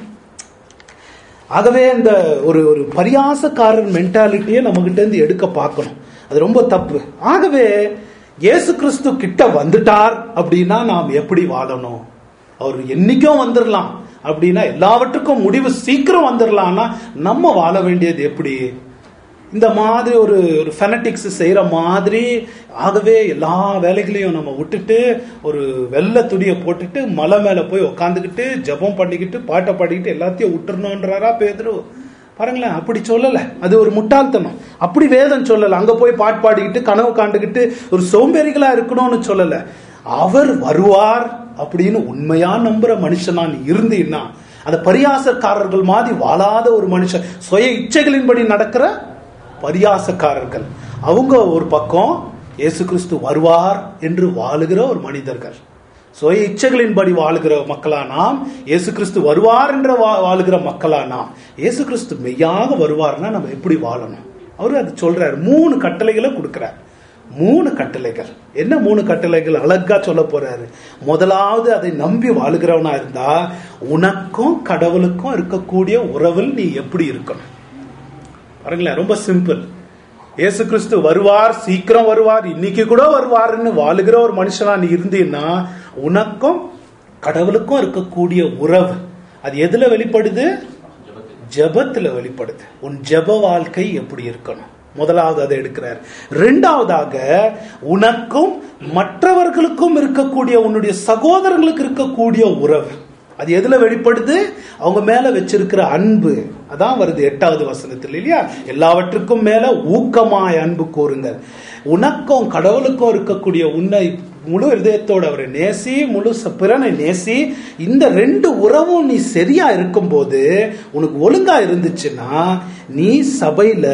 ஆகவே இந்த ஒரு ஒரு பரியாசக்காரன் மென்டாலிட்டியை நம்ம கிட்ட இருந்து எடுக்க பார்க்கணும் அது ரொம்ப தப்பு ஆகவே இயேசு கிறிஸ்து கிட்ட வந்துட்டார் அப்படின்னா நாம் எப்படி வாழணும் அவர் என்னைக்கும் வந்துடலாம் அப்படின்னா எல்லாவற்றுக்கும் முடிவு சீக்கிரம் வந்துடலாம்னா நம்ம வாழ வேண்டியது எப்படி இந்த மாதிரி ஒரு ஒரு ஃபெனட்டிக்ஸ் செய்யற மாதிரி ஆகவே எல்லா வேலைகளையும் நம்ம விட்டுட்டு ஒரு வெள்ளை துணியை போட்டுட்டு மலை மேல போய் உக்காந்துக்கிட்டு ஜெபம் பண்ணிக்கிட்டு பாட்டை பாடிக்கிட்டு எல்லாத்தையும் விட்டுறணுன்றாரா பேதுரு பாருங்களேன் அப்படி சொல்லல அது ஒரு முட்டாள்தனம் அப்படி வேதம் சொல்லல அங்க போய் பாட்டு பாடிக்கிட்டு கனவு காண்டுக்கிட்டு ஒரு சோம்பேறிகளா இருக்கணும்னு சொல்லல அவர் வருவார் அப்படின்னு உண்மையா நம்புற மனுஷனா நீ இருந்தீன்னா அந்த பரியாசக்காரர்கள் மாதிரி வாழாத ஒரு மனுஷன் சுய இச்சைகளின்படி நடக்கிற பரியாசக்காரர்கள் அவங்க ஒரு பக்கம் இயேசு கிறிஸ்து வருவார் என்று வாழுகிற ஒரு மனிதர்கள் சுய இச்சைகளின்படி வாழுகிற மக்களா நாம் இயேசு கிறிஸ்து வருவார் என்ற வா- வாழுகிற மக்களா நாம் இயேசு கிறிஸ்து மெய்யாக வருவார்னா நம்ம எப்படி வாழணும் அவரு அது சொல்றாரு மூணு கட்டளைகளை கொடுக்கிறார் மூணு கட்டளைகள் என்ன மூணு கட்டளைகள் அழகா சொல்ல போறாரு முதலாவது அதை நம்பி வாழுகிறவனா இருந்தா உனக்கும் கடவுளுக்கும் இருக்கக்கூடிய உறவில் நீ எப்படி இருக்கணும் பாருங்களேன் ரொம்ப சிம்பிள் இயேசு கிறிஸ்து வருவார் சீக்கிரம் வருவார் இன்னைக்கு கூட வருவாருன்னு வாழுகிற ஒரு மனுஷனா நீ இருந்தீன்னா உனக்கும் கடவுளுக்கும் இருக்கக்கூடிய உறவு அது எதுல வெளிப்படுது ஜெபத்துல வெளிப்படுது உன் ஜெப வாழ்க்கை எப்படி இருக்கணும் முதலாவது அதை எடுக்கிறார் ரெண்டாவதாக உனக்கும் மற்றவர்களுக்கும் இருக்கக்கூடிய உன்னுடைய சகோதரர்களுக்கு இருக்கக்கூடிய உறவு அது எதுல வெளிப்படுது அவங்க மேல வச்சிருக்கிற அன்பு அதான் வருது எட்டாவது வசனத்தில் இல்லையா எல்லாவற்றுக்கும் மேல ஊக்கமாய் அன்பு கூறுங்கள் உனக்கும் கடவுளுக்கும் இருக்கக்கூடிய உன்னை முழு இதயத்தோடு அவரை நேசி முழு ச- பிறனை நேசி இந்த ரெண்டு உறவும் நீ சரியா இருக்கும்போது உனக்கு ஒழுங்கா இருந்துச்சுன்னா நீ சபையில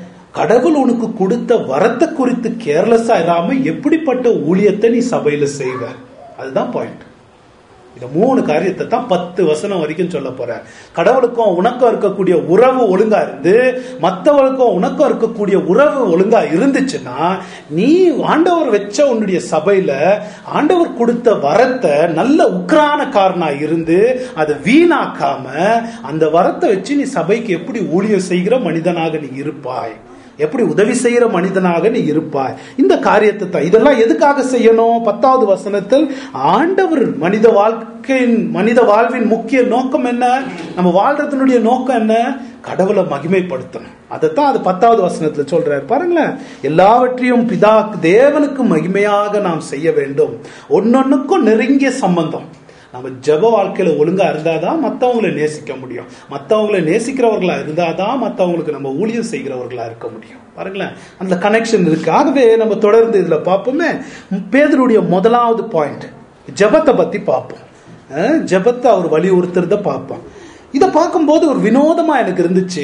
கடவுள் உனக்கு கொடுத்த வரத்தை குறித்து கேர்லெஸ்ஸா இராம எப்படிப்பட்ட ஊழியத்தை நீ சபையில செய்வ அதுதான் பாயிண்ட் இந்த மூணு காரியத்தை தான் பத்து வசனம் வரைக்கும் சொல்ல போற கடவுளுக்கும் உனக்கும் இருக்கக்கூடிய உறவு ஒழுங்கா இருந்து மற்றவர்களுக்கும் உனக்கும் இருக்கக்கூடிய உறவு ஒழுங்கா இருந்துச்சுன்னா நீ ஆண்டவர் வச்ச உன்னுடைய சபையில ஆண்டவர் கொடுத்த வரத்தை நல்ல உக்ரானக்காரனா இருந்து அதை வீணாக்காம அந்த வரத்தை வச்சு நீ சபைக்கு எப்படி ஊழியம் செய்கிற மனிதனாக நீ இருப்பாய் எப்படி உதவி செய்யற மனிதனாக நீ இருப்பாய் இந்த காரியத்தை தான் இதெல்லாம் எதுக்காக செய்யணும் பத்தாவது வசனத்தில் ஆண்டவர் மனித வாழ்க்கையின் மனித வாழ்வின் முக்கிய நோக்கம் என்ன நம்ம வாழ்றதுனுடைய நோக்கம் என்ன கடவுளை மகிமைப்படுத்தணும் அதைத்தான் அது பத்தாவது வசனத்துல சொல்றாரு பாருங்களேன் எல்லாவற்றையும் பிதா தேவனுக்கு மகிமையாக நாம் செய்ய வேண்டும் ஒன்னொன்னுக்கும் நெருங்கிய சம்பந்தம் நம்ம ஜெப வாழ்க்கையில ஒழுங்கா இருந்தாதான் மத்தவங்களை நேசிக்க முடியும் மத்தவங்களை நேசிக்கிறவர்களா இருந்தாதான் மத்தவங்களுக்கு நம்ம ஊழியம் செய்கிறவர்களா இருக்க முடியும் பாருங்களேன் அந்த கனெக்ஷன் இருக்கு ஆகவே நம்ம தொடர்ந்து இதுல பார்ப்போமே பேதருடைய முதலாவது பாயிண்ட் ஜெபத்தை பத்தி பார்ப்போம் அஹ், ஜெபத்தை அவர் வலியுறுத்துறத பார்ப்போம் இதை பார்க்கும்போது ஒரு வினோதமா எனக்கு இருந்துச்சு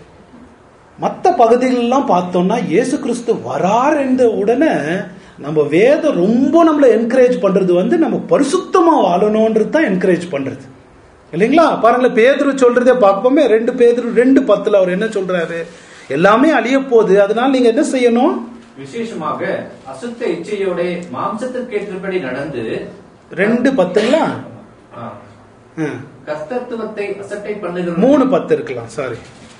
மற்ற பகுதிகளெல்லாம் பார்த்தோம்னா இயேசு கிறிஸ்து வரார் என்ற உடனே நம்ம வேதம் ரொம்ப நம்மளை என்கரேஜ் பண்றது வந்து நம்ம பரிசுத்தமா வாழணும்ன்றது தான் என்கரேஜ் பண்றது இல்லைங்களா பாருங்களேன் பேதுரு சொல்றதே பார்ப்போமே ரெண்டு பேதுரு ரெண்டு பத்துல அவர் என்ன சொல்றாரு எல்லாமே அழிய போகுது அதனால நீங்க என்ன செய்யணும் விசேஷமாக அசுத்த இச்சையோட மாம்சத்திற்கேற்றபடி நடந்து ரெண்டு பத்துங்களா ஆ, ம். கர்த்தத்துவத்தை அசட்டை பண்ணுகிற மூணு பத்து இருக்கலாம் சாரி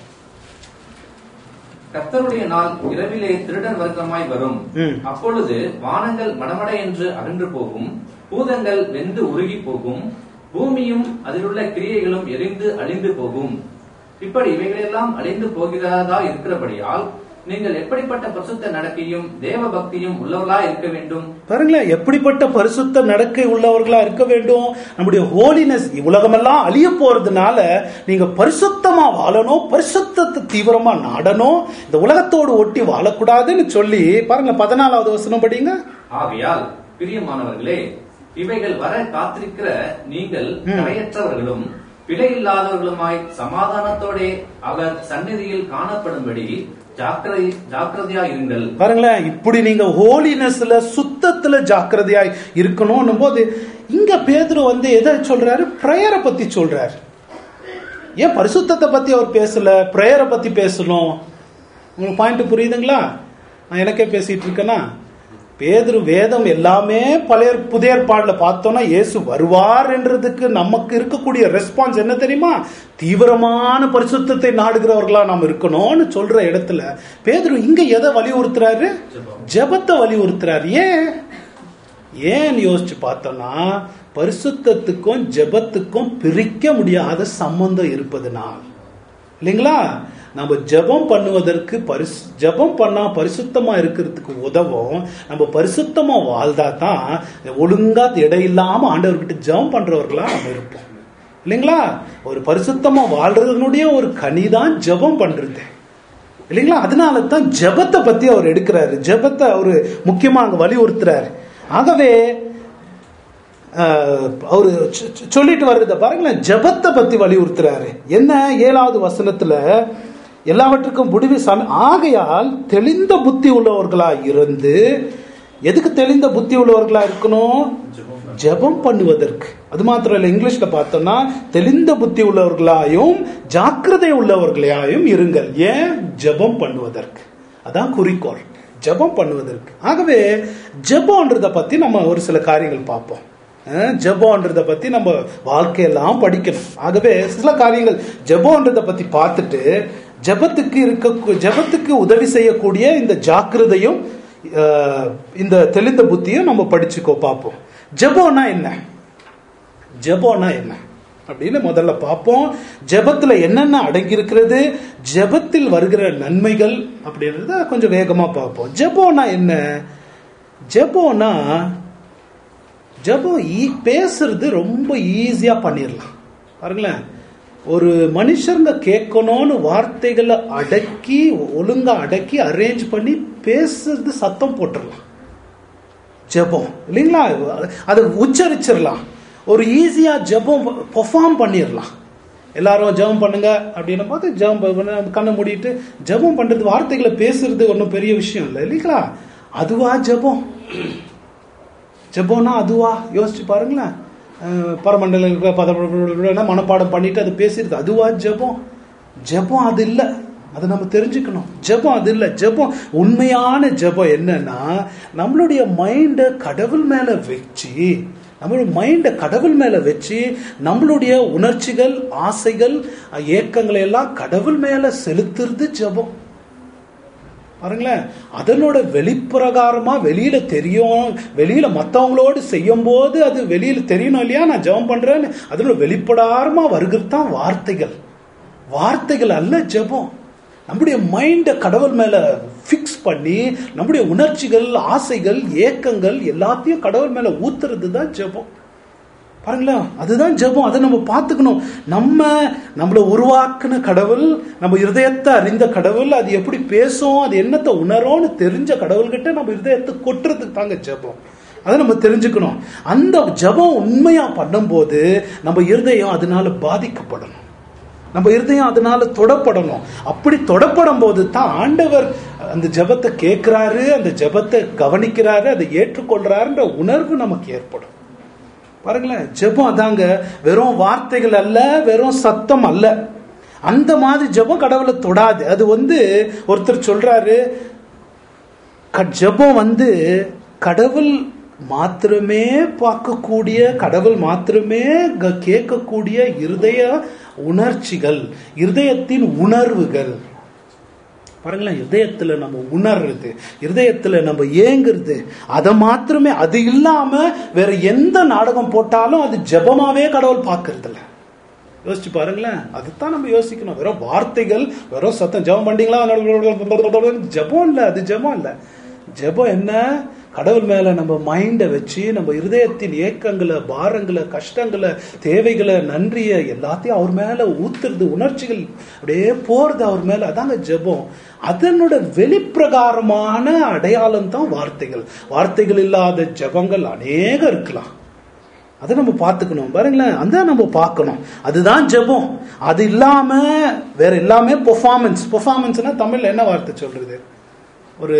கர்த்தருடைய நாள் இரவிலே திருடன் வர்க்கமாய் வரும் ம். அப்பொழுது வானங்கள் மடமட என்று அகன்று போகும் பூதங்கள் வெந்து உருகி போகும் பூமியும் அதிலுள்ள கிரியைகளும் எரிந்து அழிந்து போகும் இப்படி இவைகளெல்லாம் அழிந்து போகிறதா இருக்கிறபடியால் நீங்கள் எப்படிப்பட்ட பரிசுத்த நடக்கையும் தேவ பக்தியும் உள்ளவர்களா இருக்க வேண்டும் பாருங்களேன் எப்படிப்பட்ட பரிசுத்த நடக்கை உள்ளவர்களா இருக்க வேண்டும் நம்முடைய ஹோலினஸ் உலகமெல்லாம் அழிய போறதுனால நீங்க பரிசுத்தமா வாழணும் பரிசுத்தத்தை தீவிரமா நாடணும் இந்த உலகத்தோடு ஒட்டி வாழக்கூடாதுன்னு சொல்லி பாருங்க பதினாலாவது வசனம் படிங்க ஆகையால் பிரியமானவர்களே இவைகள் வர காத்திருக்கிற நீங்கள் ம். கரையற்றவர்களும் பிழையில்லாதவர்களுமாய் சமாதானத்தோடே அவர் சந்நிதியில் காணப்படும்படி ஜாக்கிரதை ஜாக்கிரதையா இருங்கள் பாருங்களேன் இப்படி நீங்க ஹோலினஸ்ல சுத்தத்துல ஜாக்கிரதையா இருக்கணும் போது இங்க பேதுரு வந்து எதை சொல்றாரு பிரேயரை பத்தி சொல்றாரு ஏன் பரிசுத்தத்தை பத்தி அவர் பேசல பிரேயரை பத்தி பேசணும் உங்களுக்கு பாயிண்ட் புரியுதுங்களா நான் எனக்கே பேசிட்டு இருக்கேனா பேதுரு வேதம் எல்லாமே பழைய புதிய ஏற்பாடுல பார்த்தோம்னா இயேசு வருவார் என்றதுக்கு நமக்கு இருக்கக்கூடிய ரெஸ்பான்ஸ் என்ன தெரியுமா தீவிரமான பரிசுத்தத்தை நாடுகிறவர்களா நாம் இருக்கணும்னு சொல்ற இடத்துல பேதுரு இங்க எதை வலியுறுத்துறாரு ஜெபத்தை வலியுறுத்துறாரு ஏன் ஏன் யோசிச்சு பார்த்தோம்னா பரிசுத்தத்துக்கும் ஜெபத்துக்கும் பிரிக்க முடியாத சம்பந்தம் இருப்பதுனால் இல்லைங்களா நம்ம ஜெபம் பண்ணுவதற்கு பரிசு ஜெபம் பண்ணா பரிசுத்தமா இருக்கிறதுக்கு உதவும் நம்ம பரிசுத்தமா வாழ்ந்தா தான் ஒழுங்கா இடையில்லாம ஆண்டவர்கிட்ட ஜெபம் பண்றவர்களா நம்ம இருப்போம் இல்லைங்களா ஒரு பரிசுத்தமா வாழ்றதுனுடைய ஒரு கனிதான் ஜெபம் பண்றது இல்லைங்களா அதனால தான் ஜெபத்தை பத்தி அவர் எடுக்கிறாரு ஜெபத்தை அவரு முக்கியமா அங்க வலியுறுத்துறாரு ஆகவே ஆஹ், அவரு சொ- சொ- சொல்லிட்டு வர்றத பாருங்களேன் ஜெபத்தை பத்தி வலியுறுத்துறாரு என்ன ஏழாவது வசனத்துல எல்லாவற்றுக்கும் முடிவு சம ஆகையால் தெளிந்த புத்தி உள்ளவர்களா இருந்து எதுக்கு தெளிந்த புத்தி உள்ளவர்களா இருக்கணும் ஜெபம் பண்ணுவதற்கு அது மாத்திரம் இல்ல இங்கிலீஷ்ல பார்த்தோம்னா தெளிந்த புத்தி உள்ளவர்களாயும் ஜாக்கிரதை உள்ளவர்களாயும் இருங்கள் ஏன் ஜெபம் பண்ணுவதற்கு அதான் குறிக்கோள் ஜெபம் பண்ணுவதற்கு ஆகவே ஜெபம்ன்றத பத்தி நம்ம ஒரு சில காரியங்கள் பார்ப்போம் அஹ், ஜெபம்ன்றத பத்தி நம்ம வாழ்க்கையெல்லாம் படிக்கணும் ஆகவே சில காரியங்கள் ஜெபம்ன்றத பத்தி பார்த்துட்டு ஜெபத்துக்கு இருக்க ஜெபத்துக்கு உதவி செய்யக்கூடிய இந்த ஜாக்கிரதையும் அஹ், இந்த தெளிந்த புத்தியும் நம்ம படிச்சுக்கோ பார்ப்போம் ஜெபம்னா என்ன ஜெபம்னா என்ன அப்படின்னு முதல்ல பார்ப்போம் ஜெபத்துல என்னென்ன அடங்கி இருக்கிறது ஜெபத்தில் வருகிற நன்மைகள் அப்படின்றத கொஞ்சம் வேகமா பார்ப்போம் ஜெபம்னா என்ன ஜெபம்னா ஜெபம் ஈ- பேசுறது ரொம்ப ஈஸியா பண்ணிடலாம் பாருங்களேன் ஒரு மனுஷங்க கேட்கணும்னு வார்த்தைகளை அடக்கி ஒழுங்கா அடக்கி அரேஞ்ச் பண்ணி பேசுறது சத்தம் போட்டுடலாம் ஜெபம் இல்லைங்களா அதை உச்சரிச்சிடலாம் ஒரு ஈஸியா ஜெபம் பெர்ஃபார்ம் பண்ணிடலாம் எல்லாரும் ஜெபம் பண்ணுங்க அப்படின்னும் போது ஜெபம் பண்ண கண்ணை மூடிட்டு ஜெபம் பண்றது வார்த்தைகளை பேசுறது ஒன்றும் பெரிய விஷயம் இல்லை இல்லைங்களா அதுவா ஜெபம் ஜெபம்னா அதுவா யோசிச்சு பாருங்களேன் அஹ் பரமண்டல இருக்கிற பத மனப்பாடம் பண்ணிட்டு அது பேசிடுது அதுவா ஜெபம் ஜெபம் அது இல்லை அதை நம்ம தெரிஞ்சுக்கணும் ஜெபம் அது இல்லை ஜெபம் உண்மையான ஜெபம் என்னன்னா நம்மளுடைய மைண்டை கடவுள் மேல வச்சு நம்மளுடைய மைண்டை கடவுள் மேல வச்சு நம்மளுடைய உணர்ச்சிகள் ஆசைகள் ஏக்கங்களை எல்லாம் கடவுள் மேல செலுத்துறது ஜெபம் பாருங்களேன் அதனோட வெளிப்பிரகாரமா வெளியில தெரியும் வெளியில மத்தவங்களோடு செய்யும் போது அது வெளியில தெரியணும் இல்லையா நான் ஜெபம் பண்றேன்னு அதனோட வெளிப்படாரமா வருகிறது தான் வார்த்தைகள் வார்த்தைகள் அல்ல ஜெபம் நம்முடைய மைண்டை கடவுள் மேல ஃபிக்ஸ் பண்ணி நம்முடைய உணர்ச்சிகள் ஆசைகள் ஏக்கங்கள் எல்லாத்தையும் கடவுள் மேல ஊத்துறது தான் ஜெபம் பாருங்களேன் அதுதான் ஜெபம் அதை நம்ம பார்த்துக்கணும் நம்ம நம்மளை உருவாக்குன கடவுள் நம்ம இருதயத்தை அறிந்த கடவுள் அது எப்படி பேசும் அது என்னத்தை உணரும்னு தெரிஞ்ச கடவுள்கிட்ட நம்ம இருதயத்தை கொட்டுறதுக்கு தாங்க ஜெபம் அதை நம்ம தெரிஞ்சுக்கணும் அந்த ஜெபம் உண்மையா பண்ணும்போது நம்ம இருதயம் அதனால பாதிக்கப்படணும் நம்ம இருதயம் அதனால தொடப்படணும் அப்படி தொடப்படும் போது தான் ஆண்டவர் அந்த ஜெபத்தை கேட்கிறாரு அந்த ஜெபத்தை கவனிக்கிறாரு அதை ஏற்றுக்கொள்றாருன்ற உணர்வு நமக்கு ஏற்படும் பாருங்களேன் ஜெபம் அதாங்க வெறும் வார்த்தைகள் அல்ல வெறும் சத்தம் அல்ல அந்த மாதிரி ஜெபம் கடவுளை தொடாது அது வந்து ஒருத்தர் சொல்றாரு க- ஜெபம் வந்து கடவுள் மாத்திரமே பார்க்கக்கூடிய கடவுள் மாத்திரமே க- கேட்கக்கூடிய இருதய உணர்ச்சிகள் இருதயத்தின் உணர்வுகள் பாருங்களேன் இதயத்துல நம்ம உணர்றது இருதயத்துல நம்ம ஏங்குறது அதை மாத்திரமே அது இல்லாம வேற எந்த நாடகம் போட்டாலும் அது ஜெபமாவே கடவுள் பார்க்கறது இல்ல யோசிச்சு பாருங்களேன் அதுதான் நம்ம யோசிக்கணும் வெறும் வார்த்தைகள் வெறும் சத்தம் ஜெபம் பண்ணீங்களா ஜெபம் இல்ல அது ஜெபம் இல்ல ஜெபம் என்ன கடவுள் மேல நம்ம மைண்டை வச்சு நம்ம இருதயத்தின் ஏக்கங்களை பாரங்களை கஷ்டங்களை தேவைகளை நன்றியை எல்லாத்தையும் அவர் மேல ஊத்துறது உணர்ச்சிகள் அப்படியே போறது அவர் மேல அதாங்க ஜெபம் அதனோட வெளிப்பிரகாரமான அடையாளம் தான் வார்த்தைகள் வார்த்தைகள் இல்லாத ஜெபங்கள் அநேகம் இருக்கலாம் அதை நம்ம பார்த்துக்கணும் பாருங்களேன் அதான் நம்ம பார்க்கணும் அதுதான் ஜெபம் அது இல்லாம வேற எல்லாமே பெர்ஃபார்மன்ஸ் பெர்ஃபார்மன்ஸ்னா தமிழ்ல என்ன வார்த்தை சொல்றது ஒரு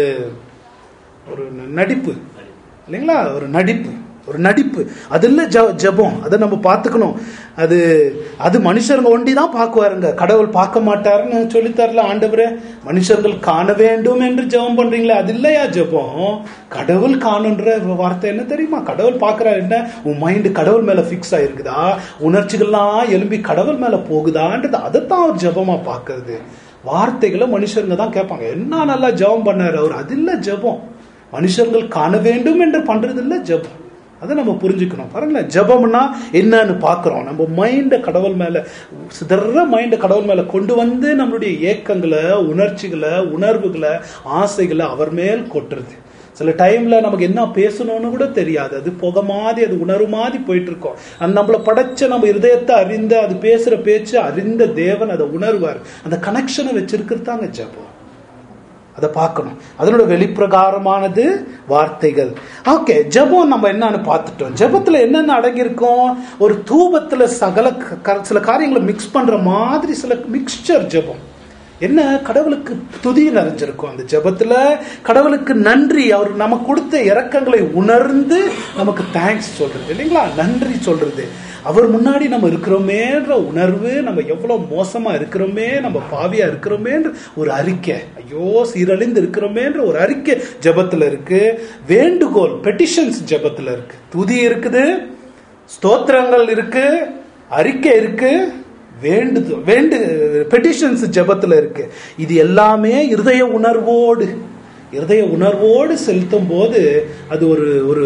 ஒரு நடிப்பு இல்லைங்களா ஒரு நடிப்பு ஒரு நடிப்பு அது இல்ல ஜ- ஜெபம் அதை நம்ம பார்த்துக்கணும் அது அது மனுஷருங்க ஒண்டி தான் பார்க்குவாருங்க கடவுள் பார்க்க மாட்டாருன்னு சொல்லித்தரல ஆண்டவரே மனுஷர்கள் காண வேண்டும் என்று ஜெபம் பண்றீங்களே அது இல்லையா ஜெபம் கடவுள் காணுன்ற வார்த்தை என்ன தெரியுமா கடவுள் பார்க்கறாரு என்ன உன் மைண்டு கடவுள் மேல ஃபிக்ஸ் ஆயிருக்குதா உணர்ச்சிகள்லாம் எழும்பி கடவுள் மேல போகுதான்றது அதைத்தான் அவர் ஜெபமா பார்க்கறது வார்த்தைகளை மனுஷருங்க தான் கேட்பாங்க என்ன நல்லா ஜெபம் பண்ணாரு அவர் அது இல்ல ஜெபம் மனுஷர்கள் காண வேண்டும் என்று பண்றது இல்ல ஜெபம் அதை நம்ம புரிஞ்சுக்கணும் பாருங்களேன் ஜெபம்னா என்னன்னு பார்க்கிறோம் நம்ம மைண்டை கடவுள் மேல சிதற மைண்டை கடவுள் மேல கொண்டு வந்து நம்மளுடைய ஏக்கங்களை உணர்ச்சிகளை உணர்வுகளை ஆசைகளை அவர் மேல் கொட்டுறது சில டைம்ல நமக்கு என்ன பேசணும்னு கூட தெரியாது அது புகை மாதிரி அது உணர்வு மாதிரி போயிட்டு இருக்கோம் அது நம்மள படைச்ச நம்ம இருதயத்தை அறிந்த அது பேசுற பேச்சு அறிந்த தேவன் அதை உணர்வார் அந்த கனெக்ஷனை வச்சிருக்கிறதாங்க ஜெபம் அதை பார்க்கணும் அதனோட வெளிப்பிரகாரமானது வார்த்தைகள் ஓகே ஜெபம் நம்ம என்னன்னு பார்த்துட்டோம் ஜெபத்துல என்னென்ன அடங்கியிருக்கும் ஒரு தூபத்துல சகல க- சில காரியங்களை மிக்ஸ் பண்ற மாதிரி சில மிக்ஸ்சர் ஜெபம் என்ன கடவுளுக்கு துதி நிறைஞ்சிருக்கும் அந்த ஜெபத்துல கடவுளுக்கு நன்றி அவர் நமக்கு கொடுத்த இரக்கங்களை உணர்ந்து நமக்கு தேங்க்ஸ் சொல்றது இல்லைங்களா நன்றி சொல்றது அவர் முன்னாடி நம்ம இருக்கிறோமேன்ற உணர்வு நம்ம எவ்வளவு மோசமா இருக்கிறோமே நம்ம பாவியா இருக்கிறோமேன்ற ஒரு அறிக்கை ஐயோ சீரழிந்து இருக்கிறோமேன்ற ஒரு அறிக்கை ஜெபத்துல இருக்கு வேண்டுகோள் பெட்டிஷன்ஸ் ஜெபத்துல இருக்கு துதி இருக்குது ஸ்தோத்திரங்கள் இருக்கு அறிக்கை இருக்கு வேண்டுது வேண்டு பெட்டிஷன்ஸ் ஜெபத்துல இருக்கு இது எல்லாமே இருதய உணர்வோடு இருதய உணர்வோடு செலுத்தும் போது அது ஒரு ஒரு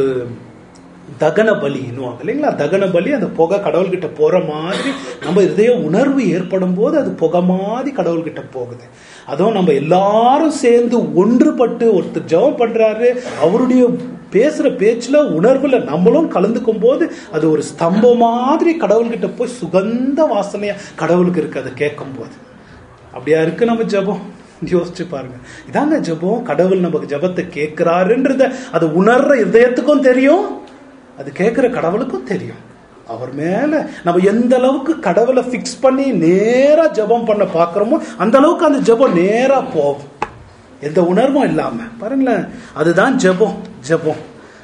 தகன பலின்னுவாங்க இல்லைங்களா தகன பலி அந்த புகை கடவுள்கிட்ட போற மாதிரி நம்ம இதய உணர்வு ஏற்படும் போது அது புகை மாதிரி கடவுள்கிட்ட போகுது அதுவும் நம்ம எல்லாரும் சேர்ந்து ஒன்றுபட்டு ஒருத்தர் ஜெபம் பண்றாரு அவருடைய பேசுற பேச்சுல உணர்வுல நம்மளும் கலந்துக்கும் போது அது ஒரு ஸ்தம்பம் மாதிரி கடவுள்கிட்ட போய் சுகந்த வாசனையா கடவுளுக்கு இருக்கு அதை கேட்கும் போது அப்படியா இருக்கு நம்ம ஜெபம் யோசிச்சு பாருங்க இதாங்க ஜெபம் கடவுள் நமக்கு ஜெபத்தை கேட்கிறாருன்றத அது உணர்ற இதயத்துக்கும் தெரியும் அது கேட்கிற கடவுளுக்கும் தெரியும் அவர் மேல நம்ம எந்த அளவுக்கு கடவுளை ஃபிக்ஸ் பண்ணி நேரா ஜெபம் பண்ண பாக்குறோமோ அந்த அளவுக்கு அந்த ஜெபம் நேரா போகும் எந்த உணர்வும் இல்லாம பாருங்களேன் அதுதான் ஜெபம் ஜெபம்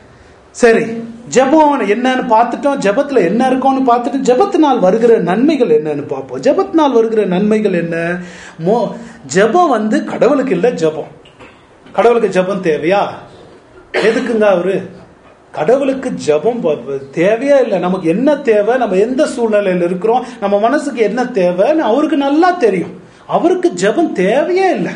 சரி ஜெபம் என்னன்னு பார்த்துட்டோம் ஜெபத்துல என்ன இருக்கும்னு பார்த்துட்டு ஜெபத்தினால் வருகிற நன்மைகள் என்னன்னு பார்ப்போம் ஜெபத்தினால் வருகிற நன்மைகள் என்ன மோ ஜெபம் வந்து கடவுளுக்கு இல்லை ஜெபம் கடவுளுக்கு ஜெபம் தேவையா எதுக்குங்க அவரு கடவுளுக்கு ஜெபம் ப- ப- தேவையே இல்லை நமக்கு என்ன தேவை நம்ம எந்த சூழ்நிலையில் இருக்கிறோம் நம்ம மனசுக்கு என்ன தேவைன்னு அவருக்கு நல்லா தெரியும் அவருக்கு ஜெபம் தேவையே இல்லை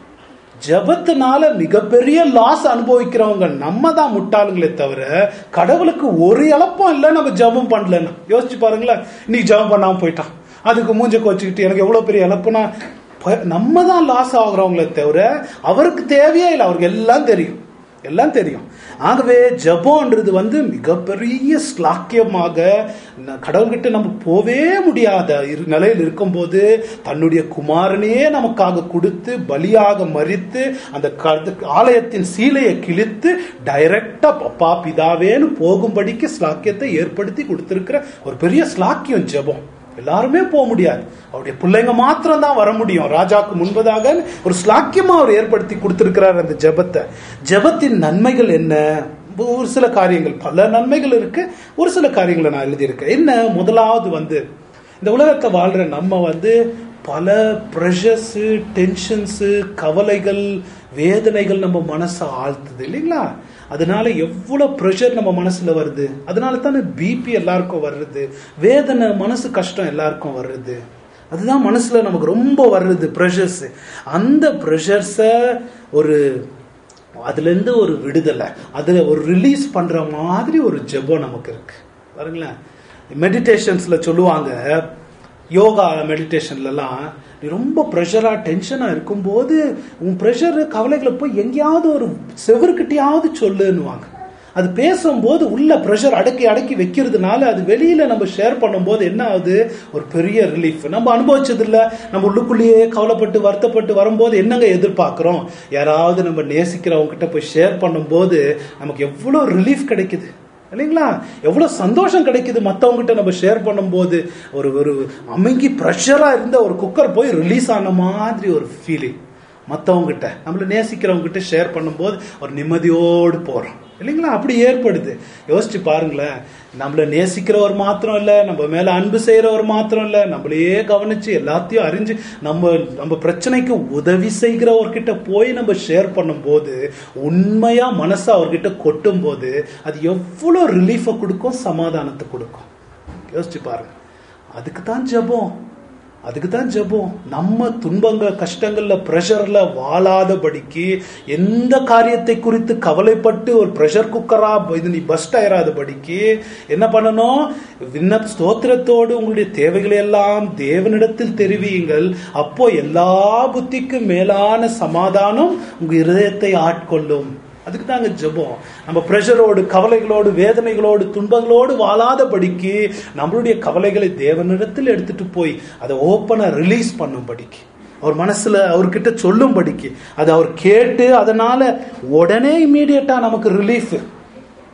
ஜெபத்தினால மிகப்பெரிய லாஸ் அனுபவிக்கிறவங்க நம்ம தான் முட்டாளுங்களே தவிர கடவுளுக்கு ஒரு இழப்பும் இல்லை நம்ம ஜெபம் பண்ணலன்னு யோசிச்சு பாருங்களேன் இன்னைக்கு ஜெபம் பண்ணாம போயிட்டான் அதுக்கு மூஞ்ச கோச்சுக்கிட்டு எனக்கு எவ்வளவு பெரிய இழப்புனா ப- நம்ம தான் லாஸ் ஆகுறவங்களே தவிர அவருக்கு தேவையே இல்லை அவருக்கு எல்லாம் தெரியும் எல்லாம் தெரியும் ஆகவே ஜெபம்ன்றது வந்து மிகப்பெரிய ஸ்லாக்கியமாக ந- கடவுள்கிட்ட நம்ம போவே முடியாத இரு- நிலையில் இருக்கும்போது தன்னுடைய குமாரனையே நமக்காக கொடுத்து பலியாக மறித்து அந்த க- ஆலயத்தின் சீலையை கிழித்து டைரக்டா அப்பா பிதாவேன்னு போகும்படிக்கு ஸ்லாக்கியத்தை ஏற்படுத்தி கொடுத்திருக்கிற ஒரு பெரிய ஸ்லாக்கியம் ஜெபம் எல்லாருமே போக முடியாது அவருடைய பிள்ளைங்க மாத்திரம் தான் வர முடியும் ராஜாக்கு முன்பதாக ஒரு ஸ்லாக்கியமா அவர் ஏற்படுத்தி கொடுத்திருக்கிறார் அந்த ஜெபத்தை ஜெபத்தின் நன்மைகள் என்ன ஒரு சில காரியங்கள் பல நன்மைகள் இருக்கு ஒரு சில காரியங்களை நான் எழுதியிருக்கேன் என்ன முதலாவது வந்து இந்த உலகத்தை வாழ்ற நம்ம வந்து பல ப்ரெஷர்ஸு டென்ஷன்ஸு கவலைகள் வேதனைகள் நம்ம மனசை ஆழ்த்துது இல்லைங்களா அதனால எவ்வளவு ப்ரெஷர் நம்ம மனசுல வருது அதனால தானே பிபி எல்லாருக்கும் வர்றது வேதனை மனசு கஷ்டம் எல்லாருக்கும் வர்றது அதுதான் மனசுல நமக்கு ரொம்ப வர்றது ப்ரெஷர்ஸ் அந்த ப்ரெஷர்ஸை ஒரு அதுல இருந்து ஒரு விடுதலை அதுல ஒரு ரிலீஸ் பண்ற மாதிரி ஒரு ஜெபம் நமக்கு இருக்கு பாருங்களேன் மெடிடேஷன்ஸ்ல சொல்லுவாங்க யோகா மெடிடேஷன்லலாம் நீ ரொம்ப ப்ரெஷராக டென்ஷனாக இருக்கும்போது உன் ப்ரெஷர் கவலைகளை போய் எங்கேயாவது ஒரு செவருக்கிட்டையாவது சொல்லுன்னுவாங்க அது பேசும்போது உள்ள ப்ரெஷர் அடக்கி அடக்கி வைக்கிறதுனால அது வெளியில நம்ம ஷேர் பண்ணும்போது என்ன ஆகுது ஒரு பெரிய ரிலீஃப் நம்ம அனுபவிச்சது இல்ல நம்ம உள்ளுக்குள்ளேயே கவலைப்பட்டு வருத்தப்பட்டு வரும்போது என்னங்க எதிர்பார்க்கிறோம் யாராவது நம்ம நேசிக்கிறவங்க கிட்ட போய் ஷேர் பண்ணும்போது நமக்கு எவ்வளவு ரிலீஃப் கிடைக்குது இல்லைங்களா எவ்வளவு சந்தோஷம் கிடைக்குது மத்தவங்க கிட்ட நம்ம ஷேர் பண்ணும்போது ஒரு ஒரு அமுங்கி ப்ரெஷரா இருந்த ஒரு குக்கர் போய் ரிலீஸ் ஆன மாதிரி ஒரு ஃபீலிங் மத்தவங்க கிட்ட நம்மள நேசிக்கிறவங்க கிட்ட ஷேர் பண்ணும்போது ஒரு நிம்மதியோடு போறோம் இல்லைங்களா அப்படி ஏற்படுது யோசிச்சு பாருங்களேன் நம்மள நேசிக்கிறவர் மாத்திரம் இல்ல நம்ம மேல அன்பு செய்யறவர் மாத்திரம் இல்ல நம்மளையே கவனிச்சு எல்லாத்தையும் அறிஞ்சு நம்ம நம்ம பிரச்சனைக்கு உதவி செய்கிறவர்கிட்ட போய் நம்ம ஷேர் பண்ணும்போது உண்மையா மனசை அவர்கிட்ட கொட்டும் போது அது எவ்வளவு ரிலீஃபை கொடுக்கும் சமாதானத்தை கொடுக்கும் யோசிச்சு பாருங்க அதுக்கு தான் ஜெபம் அதுக்கு தான் ஜெபம் நம்ம துன்பங்க கஷ்டங்கள்ல ப்ரெஷர்ல வாழாதபடிக்கு எந்த காரியத்தை குறித்து கவலைப்பட்டு ஒரு ப்ரெஷர் குக்கரா இது நீ பஸ்ட் ஆயிராதபடிக்கு என்ன பண்ணணும் விண்ண ஸ்தோத்திரத்தோடு உங்களுடைய தேவைகளை எல்லாம் தேவனிடத்தில் தெரிவியுங்கள் அப்போ எல்லா புத்திக்கும் மேலான சமாதானம் உங்க இருதயத்தை ஆட்கொள்ளும் அதுக்கு தாங்க ஜெபம் நம்ம ப்ரெஷரோடு கவலைகளோடு வேதனைகளோடு துன்பங்களோடு வாழாதபடிக்கு நம்மளுடைய கவலைகளை தேவனிடத்தில் எடுத்துட்டு போய் அதை ஓப்பனா ரிலீஸ் பண்ணும்படிக்கு அவர் மனசுல அவர்கிட்ட சொல்லும்படிக்கு அதை அவர் கேட்டு அதனால உடனே இம்மீடியட்டா நமக்கு ரிலீஃப்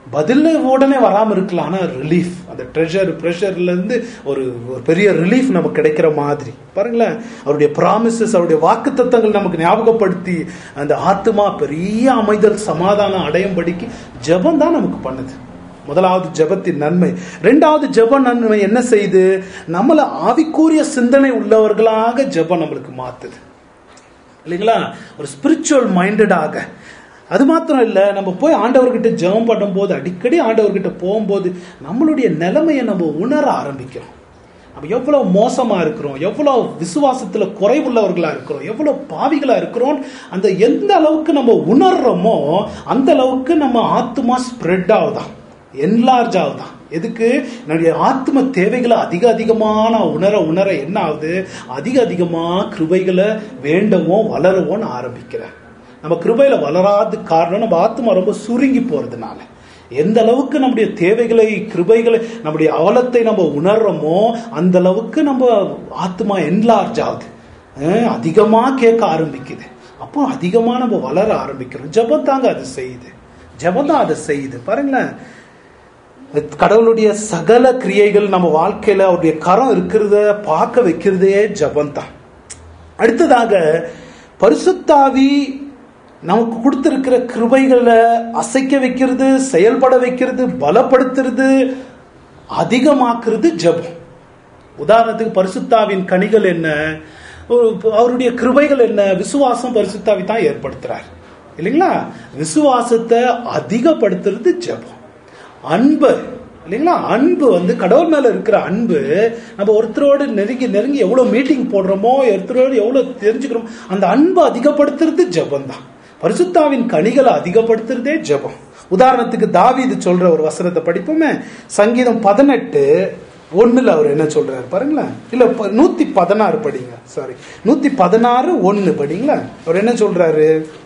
பதில் உடனே வராம இருக்கலாம் ஆனா ரிலீஃப் அந்த ட்ரெஷர் ப்ரெஷர்ல இருந்து ஒரு ஒரு பெரிய ரிலீஃப் நமக்கு கிடைக்கிற மாதிரி பாருங்களேன் அவருடைய ப்ராமிசஸ் அவருடைய வாக்கு நமக்கு ஞாபகப்படுத்தி அந்த ஆத்மா பெரிய அமைதல் சமாதானம் அடையும்படிக்கு ஜெபம் தான் நமக்கு பண்ணுது முதலாவது ஜெபத்தின் நன்மை ரெண்டாவது ஜெப நன்மை என்ன செய்யுது நம்மள ஆவிக்கூறிய சிந்தனை உள்ளவர்களாக ஜெபம் நம்மளுக்கு மாத்துது இல்லைங்களா ஒரு ஸ்பிரிச்சுவல் மைண்டடாக அது மாத்திரம் இல்லை நம்ம போய் ஆண்டவர்கிட்ட ஜெபம் பண்ணும்போது அடிக்கடி ஆண்டவர்கிட்ட போகும்போது நம்மளுடைய நிலைமையை நம்ம உணர ஆரம்பிக்கிறோம் நம்ம எவ்வளவு மோசமா இருக்கிறோம் எவ்வளவு விசுவாசத்துல குறைவுள்ளவர்களா இருக்கிறோம் எவ்வளவு பாவிகளா இருக்கிறோம் அந்த எந்த அளவுக்கு நம்ம உணர்றோமோ அந்த அளவுக்கு நம்ம ஆத்மா ஸ்ப்ரெட் ஆகுதான் என்லார்ஜ் ஆகுதான் எதுக்கு என்னுடைய ஆத்ம தேவைகளை அதிக அதிகமா நான் உணர உணர என்ன ஆகுது அதிக அதிகமா கிருபைகளை வேண்டவோ வளரவோன்னு ஆரம்பிக்கிறேன் நம்ம கிருபையில வளராத காரணம் நம்ம ஆத்மா ரொம்ப சுருங்கி போறதுனால எந்த அளவுக்கு நம்முடைய தேவைகளை கிருபைகளை நம்முடைய அவலத்தை நம்ம உணர்றோமோ அந்த அளவுக்கு நம்ம ஆத்மா என்லார்ஜ் ஆகுது அஹ் அதிகமா கேட்க ஆரம்பிக்குது அப்போ அதிகமா நம்ம வளர ஆரம்பிக்கிறோம் ஜெபம் தாங்க அது செய்யுது ஜெபம் தான் அதை செய்யுது பாருங்களேன் கடவுளுடைய சகல கிரியைகள் நம்ம வாழ்க்கையில அவருடைய கரம் இருக்கிறத பார்க்க வைக்கிறதே ஜபம் தான் அடுத்ததாக பரிசுத்தாவி நமக்கு கொடுத்திருக்கிற கிருபைகளை அசைக்க வைக்கிறது செயல்பட வைக்கிறது பலப்படுத்துறது அதிகமாக்குறது ஜபம் உதாரணத்துக்கு பரிசுத்தாவின் கனிகள் என்ன ஒரு- அவருடைய கிருபைகள் என்ன விசுவாசம் பரிசுத்தாவி தான் ஏற்படுத்துறார் இல்லைங்களா விசுவாசத்தை அதிகப்படுத்துறது ஜெபம் அன்பு இல்லைங்களா அன்பு வந்து கடவுள் மேல இருக்கிற அன்பு நம்ம ஒருத்தரோடு நெருங்கி நெருங்கி எவ்வளவு மீட்டிங் போடுறோமோ ஒருத்தரோடு எவ்வளவு தெரிஞ்சுக்கிறோமோ அந்த அன்பை அதிகப்படுத்துறது ஜெபம் தான் பரிசுத்தாவின் கனிகளை அதிகப்படுத்துறதே ஜெபம் உதாரணத்துக்கு தாவீது சொல்ற ஒரு வசனத்தை படிப்போமே சங்கீதம் பதினெட்டு ஒண்ணுல அவர் என்ன சொல்றாரு பாருங்களேன் இல்ல ப- நூத்தி பதினாறு படிங்க சாரி நூத்தி பதினாறு ஒண்ணு படிங்களா அவர் என்ன சொல்றாரு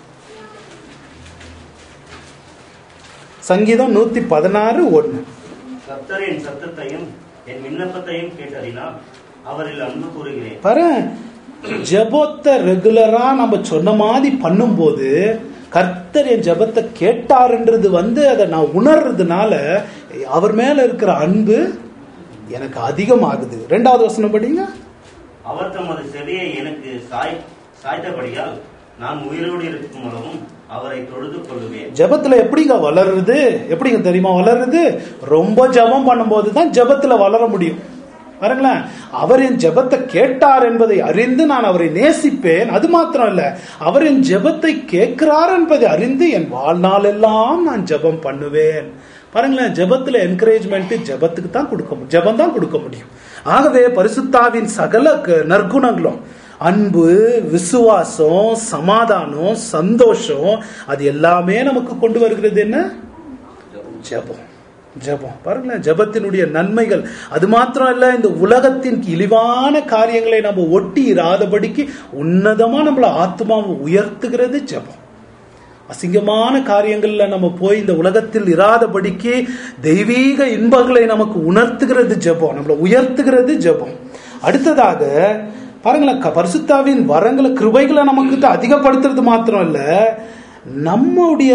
சங்கீதம் நூத்தி பதினாறு ஒண்ணு கர்த்தர் என் சத்தத்தையும் என் விண்ணப்பத்தையும் கேட்டறினார் அவரில் அன்பு கூறுகிறேன் பாரு ஜெபத்தை ரெகுலரா நம்ம சொன்ன மாதிரி பண்ணும்போது கர்த்தர் என் ஜெபத்தை கேட்டாருன்றது வந்து அதை நான் உணர்றதுனால அவர் மேல இருக்கிற அன்பு எனக்கு அதிகமாகுது ரெண்டாவது வசனம் படிங்க அவர் தமது செவியை எனக்கு சாய் சாய்த்தபடியால் நான் உயிரோடு இருக்கும் அளவும் அவரை தொழுது கொள்ளுவேன் ஜெபத்துல எப்படிங்க வளருது எப்படிங்க தெரியுமா வளருது ரொம்ப ஜெபம் பண்ணும்போது தான் ஜெபத்துல வளர முடியும் பாருங்களேன் அவர் என் ஜெபத்தை கேட்டார் என்பதை அறிந்து நான் அவரை நேசிப்பேன் அது மாத்திரம் இல்ல அவர் என் ஜெபத்தை கேட்கிறார் என்பதை அறிந்து என் வாழ்நாள் எல்லாம் நான் ஜெபம் பண்ணுவேன் பாருங்களேன் ஜெபத்துல என்கரேஜ்மெண்ட் ஜெபத்துக்கு தான் கொடுக்க முடியும் ஜெபம் தான் கொடுக்க முடியும் ஆகவே பரிசுத்தாவின் சகல க- நற்குணங்களும் அன்பு விசுவாசம் சமாதானம் சந்தோஷம் அது எல்லாமே நமக்கு கொண்டு வருகிறது என்ன ஜெபம் ஜெபம் பாருங்களேன் ஜெபத்தினுடைய நன்மைகள் அது மாத்திரம் இல்ல இந்த உலகத்தின் இழிவான காரியங்களை நம்ம ஒட்டி இராதபடிக்கு உன்னதமா நம்மள ஆத்மாவை உயர்த்துகிறது ஜெபம் அசிங்கமான காரியங்கள்ல நம்ம போய் இந்த உலகத்தில் இராதபடிக்கு தெய்வீக இன்பங்களை நமக்கு உணர்த்துகிறது ஜெபம் நம்மளை உயர்த்துகிறது ஜெபம் அடுத்ததாக பாருங்களேன் க- பரிசுத்தாவின் வரங்களை கிருபைகளை நமக்கு அதிகப்படுத்துறது மாத்திரம் இல்ல நம்முடைய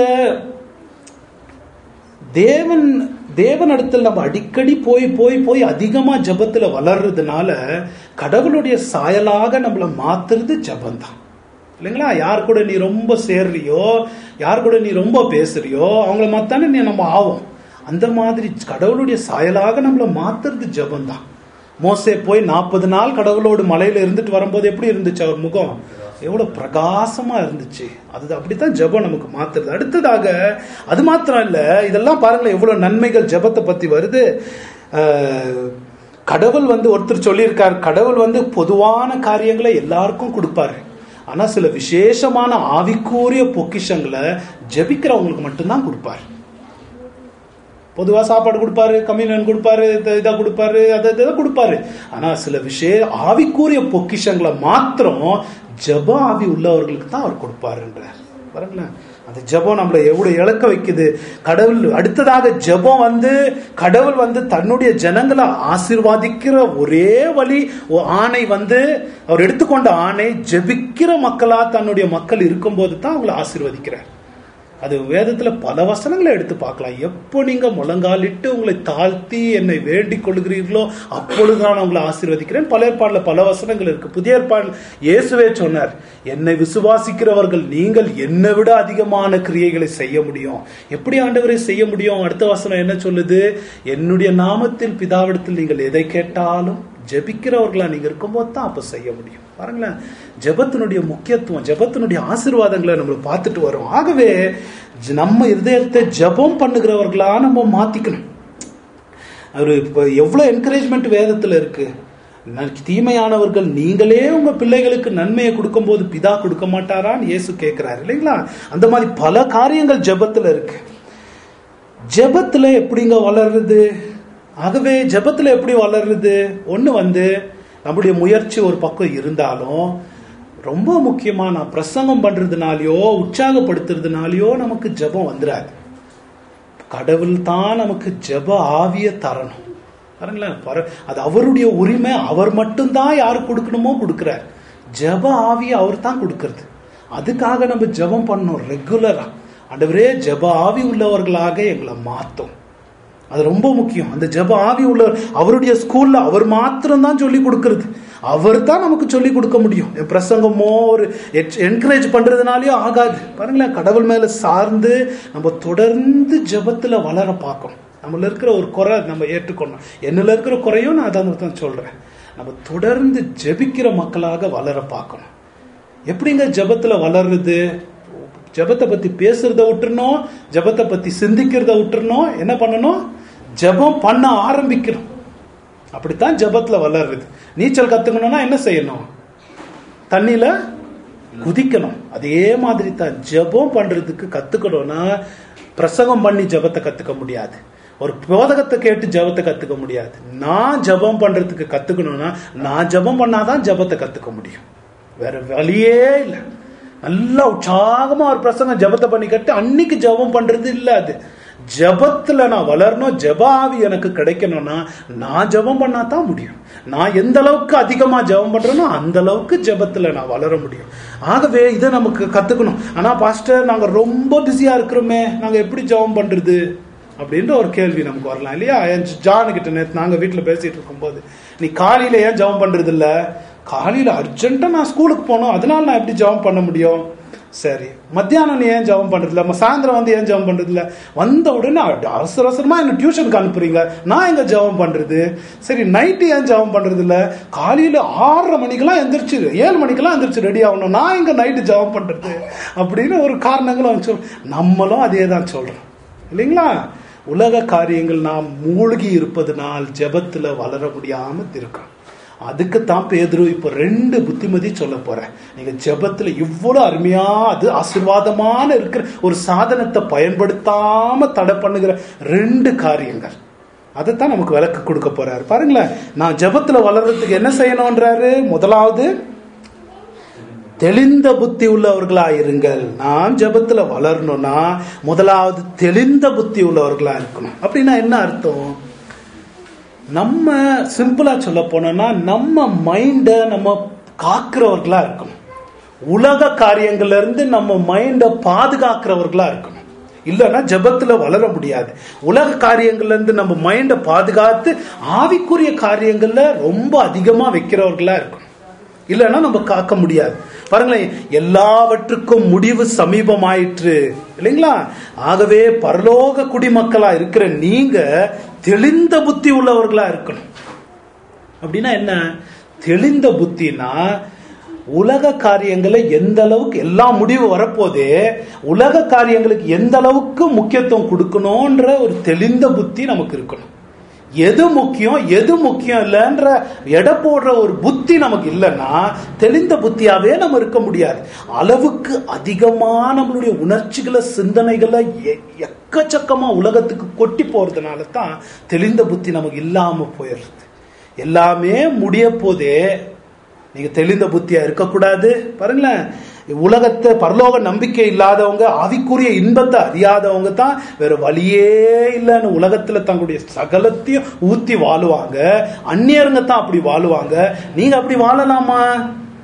தேவன் தேவனிடத்தில் நம்ம அடிக்கடி போய் போய் போய் அதிகமா ஜெபத்துல வளர்றதுனால கடவுளுடைய சாயலாக நம்மளை மாத்துறது ஜெபம்தான் இல்லைங்களா யார் கூட நீ ரொம்ப சேர்றியோ யார் கூட நீ ரொம்ப பேசுறியோ அவங்கள மாத்தானே நீ நம்ம ஆவோம் அந்த மாதிரி கடவுளுடைய சாயலாக நம்மளை மாத்துறது ஜெபம்தான் மோசே போய் நாற்பது நாள் கடவுளோடு மலையில இருந்துட்டு வரும்போது எப்படி இருந்துச்சு அவர் முகம் எவ்வளவு பிரகாசமா இருந்துச்சு அது அப்படித்தான் ஜெபம் நமக்கு மாத்துறது அடுத்ததாக அது மாத்திரம் இல்ல இதெல்லாம் பாருங்களேன் எவ்வளவு நன்மைகள் ஜெபத்தை பத்தி வருது அஹ், கடவுள் வந்து ஒருத்தர் சொல்லியிருக்கார் கடவுள் வந்து பொதுவான காரியங்களை எல்லாருக்கும் கொடுப்பாரு ஆனா சில விசேஷமான ஆவிக்கூறிய பொக்கிஷங்களை ஜெபிக்கிறவங்களுக்கு மட்டும்தான் கொடுப்பாரு பொதுவா சாப்பாடு கொடுப்பாரு கம்யூனியன் கொடுப்பாரு இத- இதை கொடுப்பாரு அதை இதை கொடுப்பாரு ஆனா சில விஷய ஆவிக்கூறிய பொக்கிஷங்களை மாத்திரம் ஜப ஆவி உள்ளவர்களுக்கு தான் அவர் கொடுப்பாருன்றார் பாருங்களேன் அந்த ஜெபம் நம்மளை எவ்வளவு இழக்க வைக்குது கடவுள் அடுத்ததாக ஜெபம் வந்து கடவுள் வந்து தன்னுடைய ஜனங்களை ஆசீர்வாதிக்கிற ஒரே வழி ஒ- ஆணை வந்து அவர் எடுத்துக்கொண்ட ஆணை ஜெபிக்கிற மக்களா தன்னுடைய மக்கள் இருக்கும்போது தான் அவங்களை ஆசீர்வதிக்கிறார் அது வேதத்துல பல வசனங்களை எடுத்து பார்க்கலாம் எப்போ நீங்க முழங்காலிட்டு உங்களை தாழ்த்தி என்னை வேண்டிக் கொள்கிறீர்களோ அப்பொழுது நான் உங்களை ஆசீர்வதிக்கிறேன் பல ஏற்பாடுல பல வசனங்கள் இருக்கு புதிய ஏற்பாடு இயேசுவே சொன்னார் என்னை விசுவாசிக்கிறவர்கள் நீங்கள் என்னை விட அதிகமான கிரியைகளை செய்ய முடியும் எப்படி ஆண்டவரை செய்ய முடியும் அடுத்த வசனம் என்ன சொல்லுது என்னுடைய நாமத்தில் பிதாவிடத்தில் நீங்கள் எதை கேட்டாலும் ஜெபிக்கிறவர்களா நீங்க இருக்கும்போது தான் அப்ப செய்ய முடியும் பாருங்களேன் ஜெபத்தினுடைய முக்கியத்துவம் ஜெபத்தினுடைய ஆசீர்வாதங்களை நம்ம பார்த்துட்டு வரோம் ஆகவே ஜ- நம்ம இருதயத்தை ஜெபம் பண்ணுகிறவர்களா நம்ம மாத்திக்கணும் அவர் இப்போ எவ்வளோ என்கரேஜ்மெண்ட் வேதத்தில் இருக்கு ந- தீமையானவர்கள் நீங்களே உங்க பிள்ளைகளுக்கு நன்மையை கொடுக்கும்போது பிதா கொடுக்க மாட்டாரான்னு இயேசு கேட்கிறாரு இல்லைங்களா அந்த மாதிரி பல காரியங்கள் ஜெபத்துல இருக்கு ஜெபத்துல எப்படிங்க வளருது ஆகவே ஜெபத்துல எப்படி வளருது ஒண்ணு வந்து நம்முடைய முயற்சி ஒரு பக்கம் இருந்தாலும் ரொம்ப முக்கியமா நான் பிரசங்கம் பண்றதுனாலயோ உற்சாகப்படுத்துறதுனாலயோ நமக்கு ஜெபம் வந்துடாது கடவுள் தான் நமக்கு ஜெப ஆவிய தரணும் பாருங்களேன் பர- அது அவருடைய உரிமை அவர் மட்டும்தான் யாருக்கு கொடுக்கணுமோ கொடுக்கிறார் ஜெப ஆவிய அவர் தான் கொடுக்கிறது அதுக்காக நம்ம ஜெபம் பண்ணணும் ரெகுலரா ஆண்டவரே ஜெப ஆவி உள்ளவர்களாக எங்களை மாத்தும் அது ரொம்ப முக்கியம் அந்த ஜெப ஆவி உள்ள அவருடைய ஸ்கூல்ல அவர் மாத்திரம் தான் சொல்லி கொடுக்கிறது அவர் தான் நமக்கு சொல்லி கொடுக்க முடியும் என் பிரசங்கமோ ஒரு என்கரேஜ் பண்றதுனாலயோ ஆகாது பாருங்களேன் கடவுள் மேல சார்ந்து நம்ம தொடர்ந்து ஜெபத்துல வளர பார்க்கணும் நம்மள இருக்கிற ஒரு குறை நம்ம ஏற்றுக்கணும் என்னல இருக்கிற குறையும் நான் அதான் தான் சொல்றேன் நம்ம தொடர்ந்து ஜெபிக்கிற மக்களாக வளர பார்க்கணும் எப்படிங்க ஜெபத்துல வளருது ஜெபத்தை பத்தி பேசுறத விட்டுறணும் ஜெபத்தை பத்தி சிந்திக்கிறத விட்டுறணும் என்ன பண்ணணும் ஜெபம் பண்ண ஆரம்பிக்கணும் அப்படித்தான் ஜெபத்துல வளருது நீச்சல் கத்துக்கணும்னா என்ன செய்யணும் தண்ணியில குதிக்கணும் அதே மாதிரி தான் ஜெபம் பண்றதுக்கு கத்துக்கணும்னா பிரசங்கம் பண்ணி ஜெபத்தை கத்துக்க முடியாது ஒரு போதகத்தை கேட்டு ஜெபத்தை கத்துக்க முடியாது நான் ஜெபம் பண்றதுக்கு கத்துக்கணும்னா நான் ஜெபம் பண்ணாதான் ஜெபத்தை கத்துக்க முடியும் வேற வழியே இல்லை நல்லா உற்சாகமா ஒரு பிரசங்கம் ஜெபத்தை பண்ணி கட்டு அன்னைக்கு ஜெபம் பண்றது இல்ல அது ஜெபத்துல நான் வளரணும் ஜெப ஆவி எனக்கு கிடைக்கணும்னா நான் ஜெபம் பண்ணா தான் முடியும் நான் எந்த அளவுக்கு அதிகமா ஜெபம் பண்றேனோ அந்த அளவுக்கு ஜெபத்துல நான் வளர முடியும் ஆகவே இதை நமக்கு கத்துக்கணும் ஆனா பாஸ்டர் நாங்க ரொம்ப பிஸியா இருக்கிறோமே நாங்க எப்படி ஜெபம் பண்றது அப்படின்ற ஒரு கேள்வி நமக்கு வரலாம் இல்லையா என் ஜானு கிட்ட நேத்து நாங்க வீட்டுல பேசிட்டு இருக்கும்போது நீ காலையில ஏன் ஜெபம் பண்றது இல்ல காலையில அர்ஜென்ட்டா நான் ஸ்கூலுக்கு போகணும் அதனால நான் எப்படி ஜெபம் பண்ண முடியும் சரி மத்தியானம் நீ ஏன் ஜெபம் பண்றது இல்ல சாயந்தரம் வந்து ஏன் ஜெபம் பண்றது இல்ல வந்த உடனே அட- அவசர அவசரமா என்ன டியூஷனுக்கு அனுப்புறீங்க நான் எங்க ஜெபம் பண்றது சரி நைட்டு ஏன் ஜெபம் பண்றது இல்ல காலையில ஆறரை மணிக்கெல்லாம் எந்திரிச்சு ஏழு மணிக்கெல்லாம் எந்திரிச்சு ரெடி ஆகணும் நான் எங்க நைட்டு ஜெபம் பண்றது அப்படின்னு ஒரு காரணங்களும் அவன் சொல் நம்மளும் அதே தான் சொல்றோம் இல்லைங்களா உலக காரியங்கள் நாம் மூழ்கி இருப்பதனால் ஜெபத்துல வளர முடியாம இருக்கோம் அதுக்குத்தான் பேதுரு இப்ப ரெண்டு புத்திமதி சொல்ல போறேன் நீங்க ஜெபத்துல இவ்வளவு அருமையா அது ஆசீர்வாதமான இருக்கிற ஒரு சாதனத்தை பயன்படுத்தாம தடை பண்ணுகிற ரெண்டு காரியங்கள் அதைத்தான் நமக்கு விளக்கு கொடுக்க போறாரு பாருங்களேன் நான் ஜெபத்துல வளர்றதுக்கு என்ன செய்யணும்ன்றாரு முதலாவது தெளிந்த புத்தி உள்ளவர்களா இருங்கள் நான் ஜெபத்துல வளரணும்னா முதலாவது தெளிந்த புத்தி உள்ளவர்களா இருக்கணும் அப்படின்னா என்ன அர்த்தம் நம்ம சிம்பிளா சொல்ல போனோம்னா நம்ம மைண்ட நம்ம காக்கிறவர்களா இருக்கணும் உலக காரியங்கள்ல இருந்து நம்ம மைண்ட பாதுகாக்கிறவர்களா இருக்கணும் இல்லைன்னா ஜெபத்துல வளர முடியாது உலக காரியங்கள்ல இருந்து நம்ம மைண்ட பாதுகாத்து ஆவிக்குரிய காரியங்கள்ல ரொம்ப அதிகமா வைக்கிறவர்களா இருக்கணும் இல்லைன்னா நம்ம காக்க முடியாது பாருங்களேன் எல்லாவற்றுக்கும் முடிவு சமீபமாயிற்று இல்லைங்களா ஆகவே பரலோக குடிமக்களா இருக்கிற நீங்க தெளிந்த புத்தி உள்ளவர்களா இருக்கணும் அப்படின்னா என்ன தெளிந்த புத்தினா உலக காரியங்களை எந்த அளவுக்கு எல்லா முடிவு வரப்போதே உலக காரியங்களுக்கு எந்த அளவுக்கு முக்கியத்துவம் கொடுக்கணும்ன்ற ஒரு தெளிந்த புத்தி நமக்கு இருக்கணும் எது முக்கியம் எது முக்கியம் இல்லைன்ற எடை போடுற ஒரு புத்தி நமக்கு இல்லைன்னா தெளிந்த புத்தியாவே நம்ம இருக்க முடியாது அளவுக்கு அதிகமா நம்மளுடைய உணர்ச்சிகளை சிந்தனைகளை எ- எக்கச்சக்கமா உலகத்துக்கு கொட்டி போறதுனால தான் தெளிந்த புத்தி நமக்கு இல்லாம போயிடுறது எல்லாமே முடிய போதே நீங்க தெளிந்த புத்தியா இருக்கக்கூடாது பாருங்களேன் உலகத்தை பரலோக நம்பிக்கை இல்லாதவங்க ஆவிக்குரிய இன்பத்தை அறியாதவங்க தான் வேற வழியே இல்லைன்னு உலகத்துல தங்களுடைய சகலத்தையும் ஊத்தி வாழுவாங்க அந்நியருங்க தான் அப்படி வாழுவாங்க நீங்க அப்படி வாழலாமா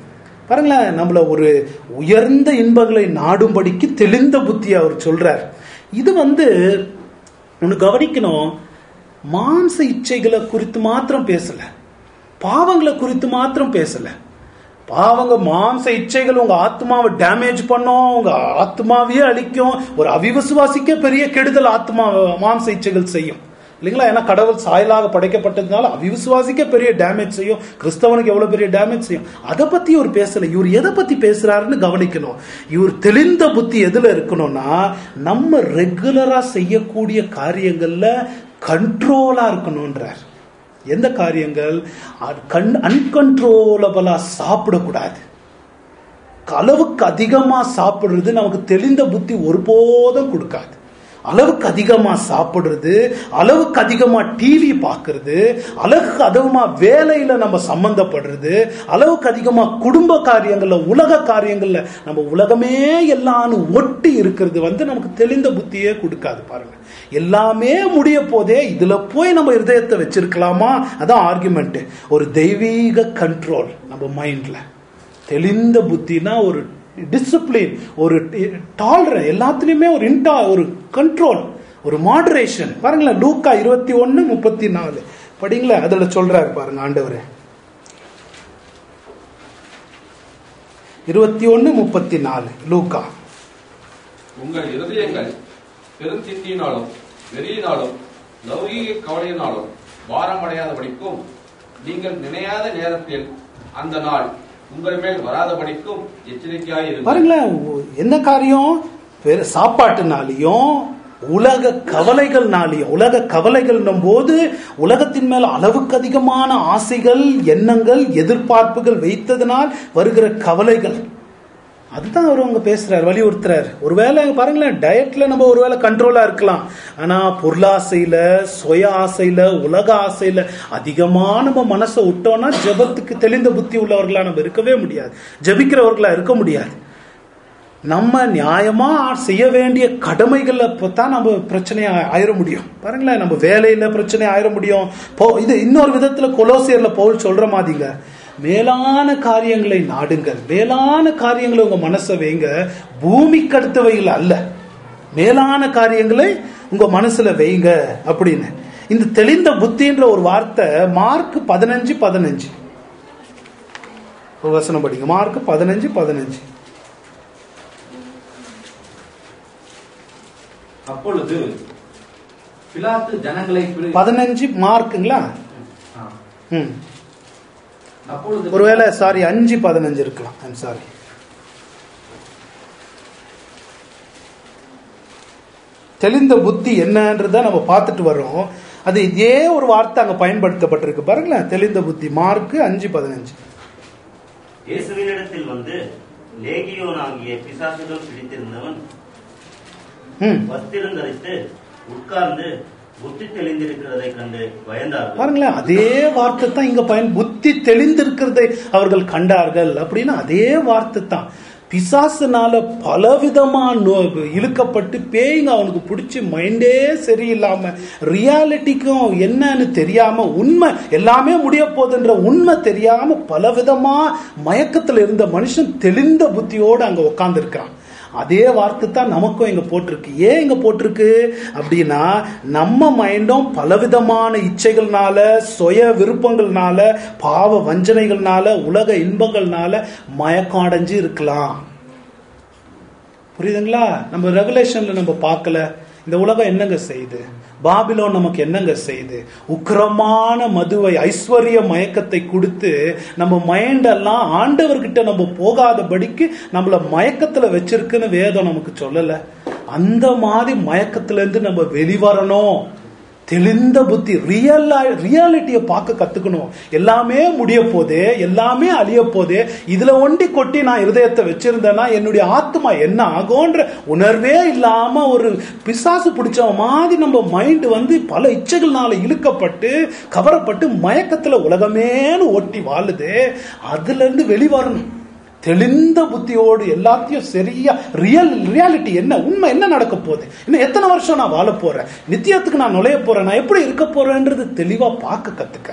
பாருங்களேன் நம்மள ஒரு உயர்ந்த இன்பங்களை நாடும்படிக்கு தெளிந்த புத்தி அவர் சொல்றார் இது வந்து ஒன்று கவனிக்கணும் மாம்ச இச்சைகளை குறித்து மாத்திரம் பேசல பாவங்களை குறித்து மாத்திரம் பேசல பாவங்க மாம்ச இச்சைகள் உங்க ஆத்மாவை டேமேஜ் பண்ணும் உங்க ஆத்மாவையே அழிக்கும் ஒரு அவிவிசுவாசிக்க பெரிய கெடுதல் ஆத்மா மாம்ச இச்சைகள் செய்யும் இல்லைங்களா ஏன்னா கடவுள் சாயலாக படைக்கப்பட்டதுனால அவிவிசுவாசிக்க பெரிய டேமேஜ் செய்யும் கிறிஸ்தவனுக்கு எவ்வளவு பெரிய டேமேஜ் செய்யும் அதை பத்தி இவர் பேசல இவர் எதை பத்தி பேசுறாருன்னு கவனிக்கணும் இவர் தெளிந்த புத்தி எதுல இருக்கணும்னா நம்ம ரெகுலரா செய்யக்கூடிய காரியங்கள்ல கண்ட்ரோலா இருக்கணும்ன்றார் எந்த காரியங்கள் கண் அன்கன்ட்ரோலபிளா சாப்பிடக்கூடாது அளவுக்கு அதிகமா சாப்பிடுறது நமக்கு தெளிந்த புத்தி ஒருபோதும் கொடுக்காது அளவுக்கு அதிகமா சாப்பிடுறது அளவுக்கு அதிகமா டிவி பார்க்கறது அளவுக்கு அதிகமா வேலையில நம்ம சம்பந்தப்படுறது அளவுக்கு அதிகமா குடும்ப காரியங்கள்ல உலக காரியங்கள்ல நம்ம உலகமே எல்லான்னு ஒட்டி இருக்கிறது வந்து நமக்கு தெளிந்த புத்தியே கொடுக்காது பாருங்க எல்லாமே முடிய போதே இதுல போய் நம்ம இருதயத்தை வச்சிருக்கலாமா அதான் ஆர்குமெண்ட் ஒரு தெய்வீக கண்ட்ரோல் நம்ம மைண்ட்ல தெளிந்த புத்தினா ஒரு டிசிப்ளின் ஒரு டாலர் எல்லாத்துலயுமே ஒரு இன்டா ஒரு கண்ட்ரோல் ஒரு மாடரேஷன் பாருங்களேன் லூக்கா இருபத்தி ஒன்னு முப்பத்தி நாலு படிங்களேன் அதுல சொல்றாரு பாருங்க ஆண்டவர் இருபத்தி ஒன்னு முப்பத்தி நாலு லூக்கா உங்கள் இருதயங்கள் பெருந்திட்டியினாலும் வெறியினாலும் லௌகீக கவலையினாலும் பாரமடையாதபடிக்கும் நீங்கள் நினையாத நேரத்தில் அந்த நாள் உங்கள் மேல் வராதபடிக்கும் எச்சரிக்கையாயிருங்கள் பாருங்களேன் ஒ- என்ன காரியம் பெரு சாப்பாட்டுனாலையும் உலக கவலைகள்னாலையும் உலக கவலைகள்னும் போது உலகத்தின் மேல் அளவுக்கு அதிகமான ஆசைகள் எண்ணங்கள் எதிர்பார்ப்புகள் வைத்ததனால் வருகிற கவலைகள் அதுதான் அவர் அவங்க பேசுறாரு வலியுறுத்துறாரு ஒருவேளை பாருங்களேன் டயட்ல நம்ம ஒருவேளை கண்ட்ரோலா இருக்கலாம் ஆனா பொருளாசையில சுய ஆசையில உலக ஆசையில அதிகமா நம்ம மனசை விட்டோம்னா ஜெபத்துக்கு தெளிந்த புத்தி உள்ளவர்களா நம்ம இருக்கவே முடியாது ஜெபிக்கிறவர்களா இருக்க முடியாது நம்ம நியாயமா செய்ய வேண்டிய கடமைகள்ல தான் நம்ம பிரச்சனையா ஆயிர முடியும் பாருங்களேன் நம்ம வேலையில பிரச்சனை ஆயிர முடியும் போ- இது இன்னொரு விதத்துல கொலோசியர்ல பவுல் சொல்ற மாதிரிங்க மேலான காரியங்களை நாடுங்கள் மேலான காரியங்களை உங்க மனசை வைங்க பூமிக்கு அடுத்தவைகள் அல்ல மேலான காரியங்களை உங்க மனசுல வைங்க அப்படின்னு இந்த தெளிந்த புத்தின்ற ஒரு வார்த்தை மார்க் பதினஞ்சு பதினஞ்சு ஒரு வசனம் படிங்க மார்க் பதினஞ்சு பதினஞ்சு அப்பொழுது பிலாத்து ஜனங்களை பிரி- பதினஞ்சு மார்க்குங்களா ஆ. ம் அப்பொழுது ஒருவேளை சாரி அஞ்சு பதினஞ்சு இருக்கலாம் ஐம் சாரி தெளிந்த புத்தி என்னன்றத நம்ம பார்த்துட்டு வரோம் அது இதே ஒரு வார்த்தை அங்க பயன்படுத்தப்பட்டிருக்கு பாருங்களேன் தெளிந்த புத்தி மார்க்கு அஞ்சு பதினஞ்சு இயேசுவினிடத்தில் வந்து லேகியோன் ஆகிய பிசாசுகள் பிடித்திருந்தவன் ம் வஸ்திரம் தரித்து உட்கார்ந்து புத்தி தெளிந்திருக்கிறதை கண்டு பயந்தார்கள் பாருங்களேன் அதே வார்த்தை தான் இங்க பயன் புத்தி தெளிந்திருக்கிறதை அவர்கள் கண்டார்கள் அப்படின்னா அதே வார்த்தை தான் பிசாசுனால பலவிதமா நோ- இழுக்கப்பட்டு பேய்ங்க அவனுக்கு பிடிச்சி மைண்டே சரியில்லாம ரியாலிட்டிக்கும் என்னன்னு தெரியாம உண்மை எல்லாமே முடிய போகுதுன்ற உண்மை தெரியாம பலவிதமா மயக்கத்துல இருந்த மனுஷன் தெளிந்த புத்தியோடு அங்க உட்கார்ந்து இருக்கிறான் அதே வார்த்தை தான் நமக்கும் இங்க போட்டிருக்கு ஏன் இங்க போட்டிருக்கு அப்படின்னா நம்ம மைண்டும் பலவிதமான இச்சைகள்னால சுய விருப்பங்கள்னால பாவ வஞ்சனைகள்னால உலக இன்பங்கள்னால மயக்கம் அடைஞ்சு இருக்கலாம் புரியுதுங்களா நம்ம ரெகுலேஷன்ல நம்ம பார்க்கல இந்த உலகம் என்னங்க செய்யுது பாபிலோன் நமக்கு என்னங்க செய்யுது உக்கிரமான மதுவை ஐஸ்வர்ய மயக்கத்தை கொடுத்து நம்ம மைண்டெல்லாம் ஆண்டவர்கிட்ட நம்ம போகாதபடிக்கு நம்மள மயக்கத்துல வச்சிருக்குன்னு வேதம் நமக்கு சொல்லல அந்த மாதிரி மயக்கத்துல இருந்து நம்ம வெளிவரணும் தெளிந்த புத்தி ரியல் ரியாலிட்டியை பார்க்க கத்துக்கணும் எல்லாமே முடிய போதே எல்லாமே அழிய போதே இதுல ஒண்டி கொட்டி நான் இருதயத்தை வச்சிருந்தேன்னா என்னுடைய ஆத்மா என்ன ஆகும்ன்ற உணர்வே இல்லாம ஒரு பிசாசு பிடிச்ச மாதிரி நம்ம மைண்ட் வந்து பல இச்சைகள்னால இழுக்கப்பட்டு கவரப்பட்டு மயக்கத்துல உலகமேன்னு ஒட்டி வாழுது அதுல இருந்து வெளிவரணும் தெளிந்த புத்தியோடு எல்லாத்தையும் சரியா ரியல் ரியாலிட்டி என்ன உண்மை என்ன நடக்க போகுது இன்னும் எத்தனை வருஷம் நான் வாழ போறேன் நித்தியத்துக்கு நான் நுழைய போறேன் நான் எப்படி இருக்க போறேன்றது தெளிவா பார்க்க கத்துக்க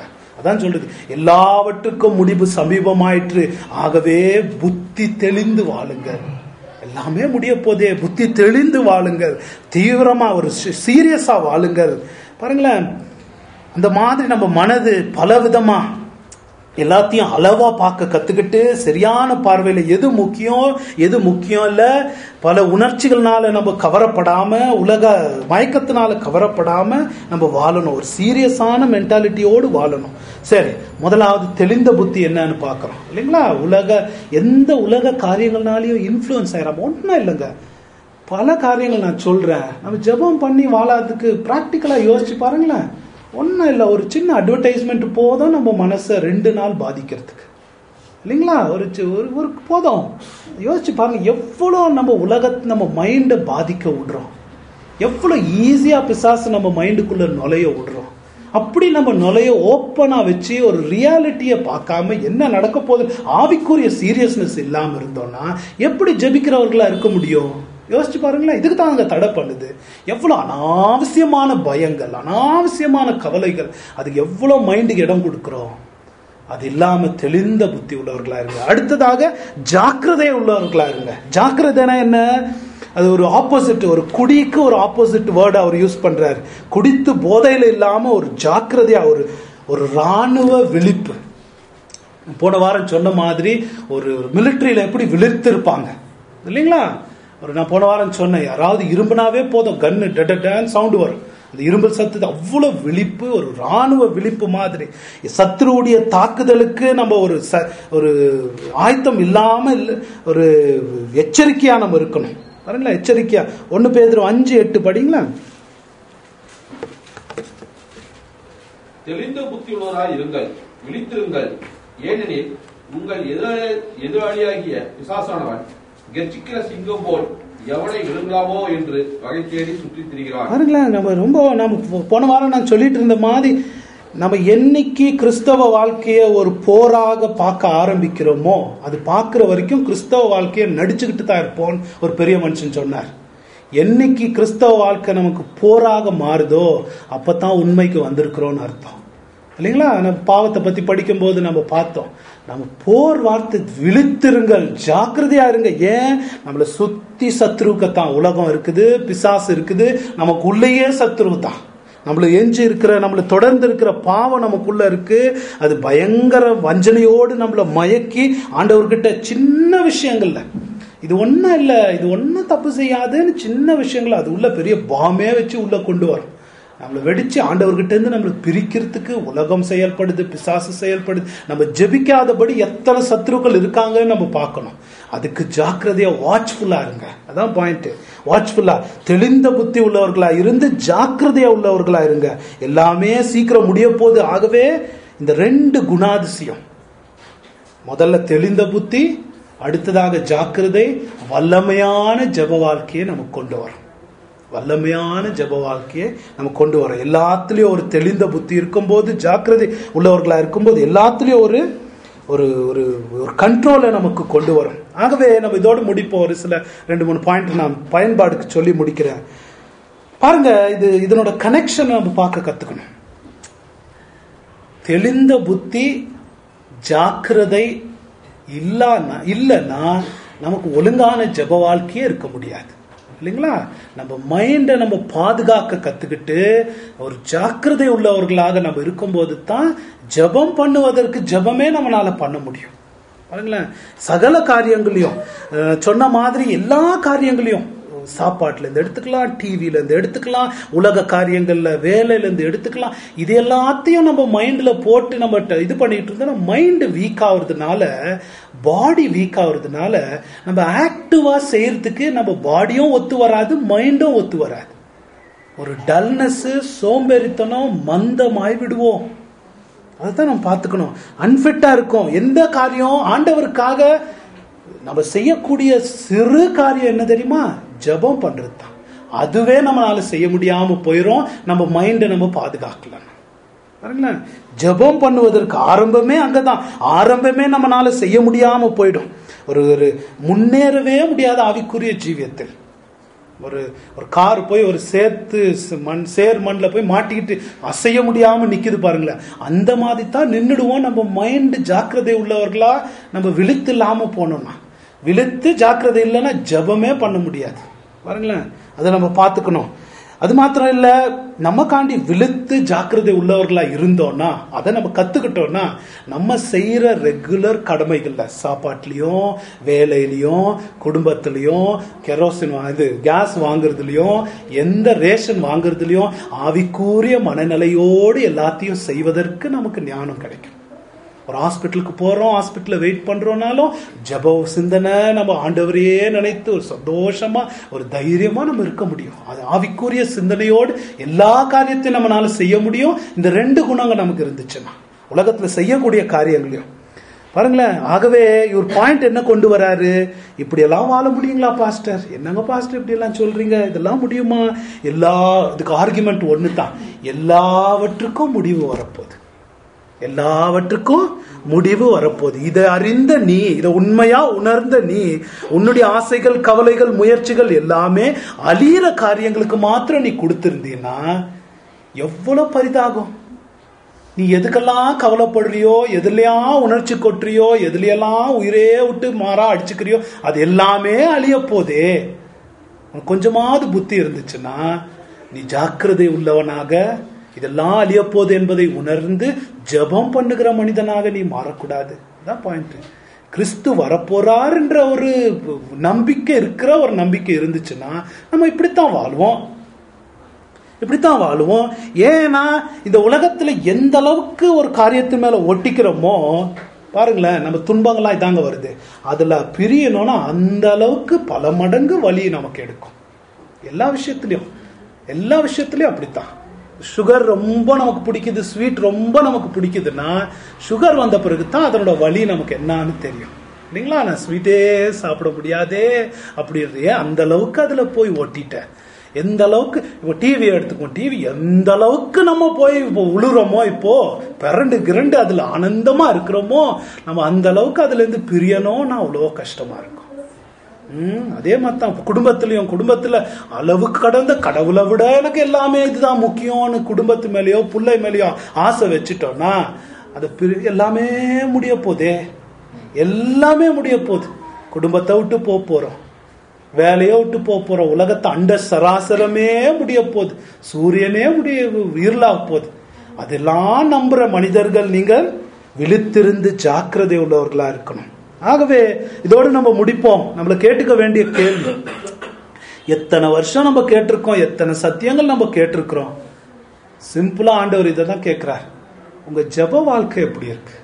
அதான் சொல்றது எல்லாவற்றுக்கும் முடிவு சமீபமாயிற்று ஆகவே புத்தி தெளிந்து வாழுங்கள் எல்லாமே முடிய போதே புத்தி தெளிந்து வாழுங்கள் தீவிரமா ஒரு சீரியஸா வாழுங்கள் பாருங்களேன் அந்த மாதிரி நம்ம மனது பலவிதமா எல்லாத்தையும் அளவா பார்க்க கத்துக்கிட்டு சரியான பார்வையில எது முக்கியம் எது முக்கியம் இல்ல பல உணர்ச்சிகள்னால நம்ம கவரப்படாம உலக மயக்கத்தினால கவரப்படாம நம்ம வாழணும் ஒரு சீரியஸான மென்டாலிட்டியோடு வாழணும் சரி முதலாவது தெளிந்த புத்தி என்னன்னு பார்க்கறோம் இல்லைங்களா உலக எந்த உலக காரியங்கள்னாலையும் இன்ஃப்ளூயன்ஸ் ஆயிரம் ஒன்றும் இல்லைங்க பல காரியங்கள் நான் சொல்றேன் நம்ம ஜெபம் பண்ணி வாழறதுக்கு ப்ராக்டிக்கலா யோசிச்சு பாருங்களேன் ஒன்றும் இல்லை ஒரு சின்ன அட்வர்டைஸ்மெண்ட் போதும் நம்ம மனசை ரெண்டு நாள் பாதிக்கிறதுக்கு இல்லைங்களா ஒரு சி- ஒரு ஒரு போதும் யோசிச்சு பாருங்க எவ்வளோ நம்ம உலகத்தை நம்ம மைண்டை பாதிக்க விடுறோம் எவ்வளோ ஈஸியாக பிசாசு நம்ம மைண்டுக்குள்ள நுழைய விடுறோம் அப்படி நம்ம நுழைய ஓப்பனா வச்சு ஒரு ரியாலிட்டியை பார்க்காம என்ன நடக்க போகுது ஆவிக்குரிய சீரியஸ்னஸ் இல்லாம இருந்தோம்னா எப்படி ஜெபிக்கிறவர்களா இருக்க முடியும் யோசிச்சு பாருங்களேன் இதுக்கு தான் அங்க தடை பண்ணுது எவ்வளவு அனாவசியமான பயங்கள் அனாவசியமான கவலைகள் அதுக்கு எவ்வளவு மைண்டுக்கு இடம் கொடுக்கிறோம் அது இல்லாம தெளிந்த புத்தி உள்ளவர்களா இருங்க அடுத்ததாக ஜாக்கிரதை உள்ளவர்களா இருங்க ஜாக்கிரதைனா என்ன அது ஒரு ஆப்போசிட் ஒரு குடிக்கு ஒரு ஆப்போசிட் வேர்டு அவர் யூஸ் பண்றாரு குடித்து போதையில இல்லாம ஒரு ஜாக்கிரதையா ஒரு ஒரு ராணுவ விழிப்பு போன வாரம் சொன்ன மாதிரி ஒரு மிலிட்டரியில எப்படி விழித்திருப்பாங்க இல்லைங்களா ஒரு நான் போன வாரம் சொன்னேன் யாராவது இரும்புனாவே போதும் கன்னு டெடன் சவுண்டு வரும் அந்த இரும்பு சத்து அவ்வளவு விழிப்பு ஒரு ராணுவ விழிப்பு மாதிரி சத்துருவுடைய தாக்குதலுக்கு நம்ம ஒரு ச- ஒரு ஆயத்தம் இல்லாம இல்ல- ஒரு எச்சரிக்கையா நம்ம இருக்கணும் பாருங்களா எச்சரிக்கையா ஒன்னு பேதரும் அஞ்சு எட்டு படிங்களா தெளிந்த புத்தியுள்ளவராய் இருங்கள் விழித்திருங்கள் ஏனெனில் உங்கள் எதிராளி எதிராளியாகிய பிசாசானவன் கெர்ச்சிக்கிற சிங்கம் போல் எவனை விழுங்கலாமோ என்று வகை தேடி சுற்றித் திரிகிறான் பாருங்களேன் நம்ம ரொம்ப நம்ம போ- போன வாரம் நான் சொல்லிட்டு இருந்த மாதிரி நம்ம என்னைக்கு கிறிஸ்தவ வாழ்க்கையை ஒரு போராக பார்க்க ஆரம்பிக்கிறோமோ அது பார்க்குற வரைக்கும் கிறிஸ்தவ வாழ்க்கையை நடிச்சுக்கிட்டு தான் இருப்போம் ஒரு பெரிய மனுஷன் சொன்னார் என்னைக்கு கிறிஸ்தவ வாழ்க்கை நமக்கு போராக மாறுதோ அப்பதான் உண்மைக்கு வந்திருக்கிறோம்னு அர்த்தம் இல்லைங்களா நம்ம பாவத்தை பத்தி படிக்கும்போது நம்ம பார்த்தோம் நம்ம போர் வார்த்தை விழித்திருங்கள் ஜாக்கிரதையா இருங்க ஏன் நம்மளை சுத்தி சத்ருக்கத்தான் உலகம் இருக்குது பிசாசு இருக்குது நமக்கு உள்ளேயே சத்ரு தான் நம்மள எஞ்சி இருக்கிற நம்மள தொடர்ந்து இருக்கிற பாவம் நமக்குள்ள இருக்கு அது பயங்கர வஞ்சனையோடு நம்மளை மயக்கி ஆண்டவர்கிட்ட சின்ன விஷயங்கள்ல இது ஒன்றும் இல்லை இது ஒன்றும் தப்பு செய்யாதுன்னு சின்ன விஷயங்கள் அது உள்ள பெரிய பாமே வச்சு உள்ள கொண்டு வரும் நம்மளை வெடிச்சு ஆண்டவர்கிட்ட இருந்து நம்மளை பிரிக்கிறதுக்கு உலகம் செயல்படுது பிசாசு செயல்படுது நம்ம ஜெபிக்காதபடி எத்தனை சத்துருக்கள் இருக்காங்கன்னு நம்ம பார்க்கணும் அதுக்கு ஜாக்கிரதையா வாட்ச்ஃபுல்லா இருங்க அதான் பாயிண்ட் வாட்ச்ஃபுல்லா தெளிந்த புத்தி உள்ளவர்களா இருந்து ஜாக்கிரதையா உள்ளவர்களா இருங்க எல்லாமே சீக்கிரம் முடிய போகுது ஆகவே இந்த ரெண்டு குணாதிசயம் முதல்ல தெளிந்த புத்தி அடுத்ததாக ஜாக்கிரதை வல்லமையான ஜெப வாழ்க்கையை நமக்கு கொண்டு வரும் வல்லமையான ஜெப வாழ்க்கையை நம்ம கொண்டு வரோம் எல்லாத்துலயும் ஒரு தெளிந்த புத்தி இருக்கும்போது ஜாக்கிரதை உள்ளவர்களா இருக்கும்போது எல்லாத்துலயும் ஒரு ஒரு ஒரு ஒரு கண்ட்ரோலை நமக்கு கொண்டு வரும் ஆகவே நம்ம இதோடு முடிப்போம் ஒரு சில ரெண்டு மூணு பாயிண்ட் நான் பயன்பாடுக்கு சொல்லி முடிக்கிறேன் பாருங்க இது இதனோட கனெக்ஷன் நம்ம பார்க்க கத்துக்கணும் தெளிந்த புத்தி ஜாக்கிரதை இல்லன்னா இல்லைன்னா நமக்கு ஒழுங்கான ஜெப வாழ்க்கையே இருக்க முடியாது இல்லைங்களா நம்ம மைண்டை நம்ம பாதுகாக்க கத்துக்கிட்டு ஒரு ஜாக்கிரதை உள்ளவர்களாக நம்ம இருக்கும்போது தான் ஜெபம் பண்ணுவதற்கு ஜெபமே நம்மளால பண்ண முடியும் பாருங்களேன் சகல காரியங்களையும் அஹ், சொன்ன மாதிரி எல்லா காரியங்களையும் சாப்பாட்டுல இருந்து எடுத்துக்கலாம் டிவில இருந்து எடுத்துக்கலாம் உலக காரியங்கள்ல வேலையில இருந்து எடுத்துக்கலாம் இது எல்லாத்தையும் நம்ம மைண்ட்ல போட்டு நம்ம ட- இது பண்ணிட்டு இருந்தோம்னா மைண்ட் வீக் ஆகுறதுனால பாடி வீக் ஆகுறதுனால நம்ம ஆக்டிவா செய்யறதுக்கு நம்ம பாடியும் ஒத்து வராது மைண்டும் ஒத்து வராது ஒரு டல்னஸ் சோம்பேறித்தனம் மந்தமாய் விடுவோம் அதுதான் நம்ம பார்த்துக்கணும் அன்ஃபிட்டா இருக்கும் எந்த காரியம் ஆண்டவருக்காக நம்ம செய்யக்கூடிய சிறு காரியம் என்ன தெரியுமா ஜெபம் பண்றது தான் அதுவே நம்மளால செய்ய முடியாம போயிரும் நம்ம மைண்டை நம்ம பாதுகாக்கலாம் பாருங்களேன் ஜெபம் பண்ணுவதற்கு ஆரம்பமே அங்கதான் ஆரம்பமே நம்மளால செய்ய முடியாம போயிடும் ஒரு ஒரு முன்னேறவே முடியாத ஆவிக்குரிய ஜீவியத்தில் ஒரு ஒரு கார் போய் ஒரு சேர்த்து ச- மண் சேர் மண்ணில் போய் மாட்டிக்கிட்டு அசைய முடியாம நிக்குது பாருங்களேன் அந்த மாதிரி தான் நின்றுடுவோம் நம்ம மைண்ட் ஜாக்கிரதை உள்ளவர்களா நம்ம விழித்து இல்லாம போனோம்னா விழித்து ஜாக்கிரதை இல்லைன்னா ஜெபமே பண்ண முடியாது பாருங்களேன் அதை நம்ம பார்த்துக்கணும் அது மாத்திரம் இல்ல நமக்காண்டி விழுத்து ஜாக்கிரதை உள்ளவர்களா இருந்தோம்னா அதை நம்ம கத்துக்கிட்டோம்னா நம்ம செய்யற ரெகுலர் கடமைகள்ல சாப்பாட்டுலயும் வேலையிலயும் குடும்பத்திலயும் கெரோசின் வா- இது கேஸ் வாங்குறதுலயும் எந்த ரேஷன் வாங்குறதுலயும் ஆவிக்கூறிய மனநிலையோடு எல்லாத்தையும் செய்வதற்கு நமக்கு ஞானம் கிடைக்கும் ஒரு ஹாஸ்பிட்டலுக்கு போறோம் ஹாஸ்பிட்டல்ல வெயிட் பண்றோம்னாலும் ஜெப சிந்தனை நம்ம ஆண்டவரையே நினைத்து ஒரு சந்தோஷமா ஒரு தைரியமா நம்ம இருக்க முடியும் அது ஆவிக்குரிய சிந்தனையோடு எல்லா காரியத்தையும் நம்மளால செய்ய முடியும் இந்த ரெண்டு குணங்கள் நமக்கு இருந்துச்சுன்னா உலகத்துல செய்யக்கூடிய காரியங்களையும் பாருங்களேன் ஆகவே இவர் பாயிண்ட் என்ன கொண்டு வராரு இப்படி எல்லாம் வாழ முடியுங்களா பாஸ்டர் என்னங்க பாஸ்டர் இப்படி எல்லாம் சொல்றீங்க இதெல்லாம் முடியுமா எல்லா இதுக்கு ஆர்குமெண்ட் ஒன்று தான் எல்லாவற்றுக்கும் முடிவு வரப்போகுது எல்லாவற்றுக்கும் முடிவு வரப்போகுது இதை அறிந்த நீ இதை உண்மையா உணர்ந்த நீ உன்னுடைய ஆசைகள் கவலைகள் முயற்சிகள் எல்லாமே அழியிற காரியங்களுக்கு மாத்திரம் நீ கொடுத்திருந்தீன்னா எவ்வளவு பரிதாகும் நீ எதுக்கெல்லாம் கவலைப்படுறியோ எதுலையா உணர்ச்சி கொட்டுறியோ எதுலையெல்லாம் உயிரே விட்டு மாறா அடிச்சுக்கிறியோ அது எல்லாமே அழிய போதே உனக்கு கொஞ்சமாவது புத்தி இருந்துச்சுன்னா நீ ஜாக்கிரதை உள்ளவனாக இதெல்லாம் அழிய போகுது என்பதை உணர்ந்து ஜெபம் பண்ணுகிற மனிதனாக நீ மாறக்கூடாது அதான் பாயிண்ட் கிறிஸ்து வரப்போறாருன்ற ஒரு நம்பிக்கை இருக்கிற ஒரு நம்பிக்கை இருந்துச்சுன்னா நம்ம இப்படித்தான் வாழ்வோம் இப்படித்தான் வாழுவோம் ஏன்னா இந்த உலகத்துல எந்த அளவுக்கு ஒரு காரியத்து மேல ஒட்டிக்கிறோமோ பாருங்களேன் நம்ம துன்பங்கள்லாம் இதாங்க வருது அதுல பிரியணும்னா அந்த அளவுக்கு பல மடங்கு வலி நமக்கு எடுக்கும் எல்லா விஷயத்துலயும் எல்லா விஷயத்துலயும் அப்படித்தான் சுகர் ரொம்ப நமக்கு பிடிக்குது ஸ்வீட் ரொம்ப நமக்கு பிடிக்குதுன்னா சுகர் வந்த பிறகு தான் அதனோட வலி நமக்கு என்னன்னு தெரியும் இல்லைங்களா நான் ஸ்வீட்டே சாப்பிட முடியாதே அப்படின்றதே அந்த அளவுக்கு அதுல போய் ஒட்டிட்டேன் எந்த அளவுக்கு இப்போ டிவி எடுத்துக்குவோம் டிவி எந்த அளவுக்கு நம்ம போய் இப்போ உழுறோமோ இப்போ பிறண்டு கிரண்டு அதுல ஆனந்தமா இருக்கிறோமோ நம்ம அந்த அளவுக்கு அதுல இருந்து பிரியணும்னா அவ்வளோ கஷ்டமா இருக்கும் ம் அதே மாதிரி தான் குடும்பத்திலையும் குடும்பத்துல அளவுக்கு கடந்த கடவுளை விட எனக்கு எல்லாமே இதுதான் முக்கியம்னு குடும்பத்து மேலேயோ பிள்ளை மேலேயோ ஆசை வச்சுட்டோம்னா அது பிரி எல்லாமே முடிய போதே எல்லாமே முடிய போகுது குடும்பத்தை விட்டு போக போறோம் வேலையை விட்டு போக போறோம் உலகத்தை அண்ட சராசரமே முடிய போகுது சூரியனே முடிய இருளாக போகுது அதெல்லாம் நம்புற மனிதர்கள் நீங்கள் விழித்திருந்து ஜாக்கிரதை உள்ளவர்களா இருக்கணும் ஆகவே இதோடு நம்ம முடிப்போம் நம்மளை கேட்டுக்க வேண்டிய கேள்வி எத்தனை வருஷம் நம்ம கேட்டிருக்கோம் எத்தனை சத்தியங்கள் நம்ம கேட்டிருக்கிறோம் சிம்பிளா ஆண்டவர் இதை தான் கேட்கிறார் உங்க ஜெப வாழ்க்கை எப்படி இருக்கு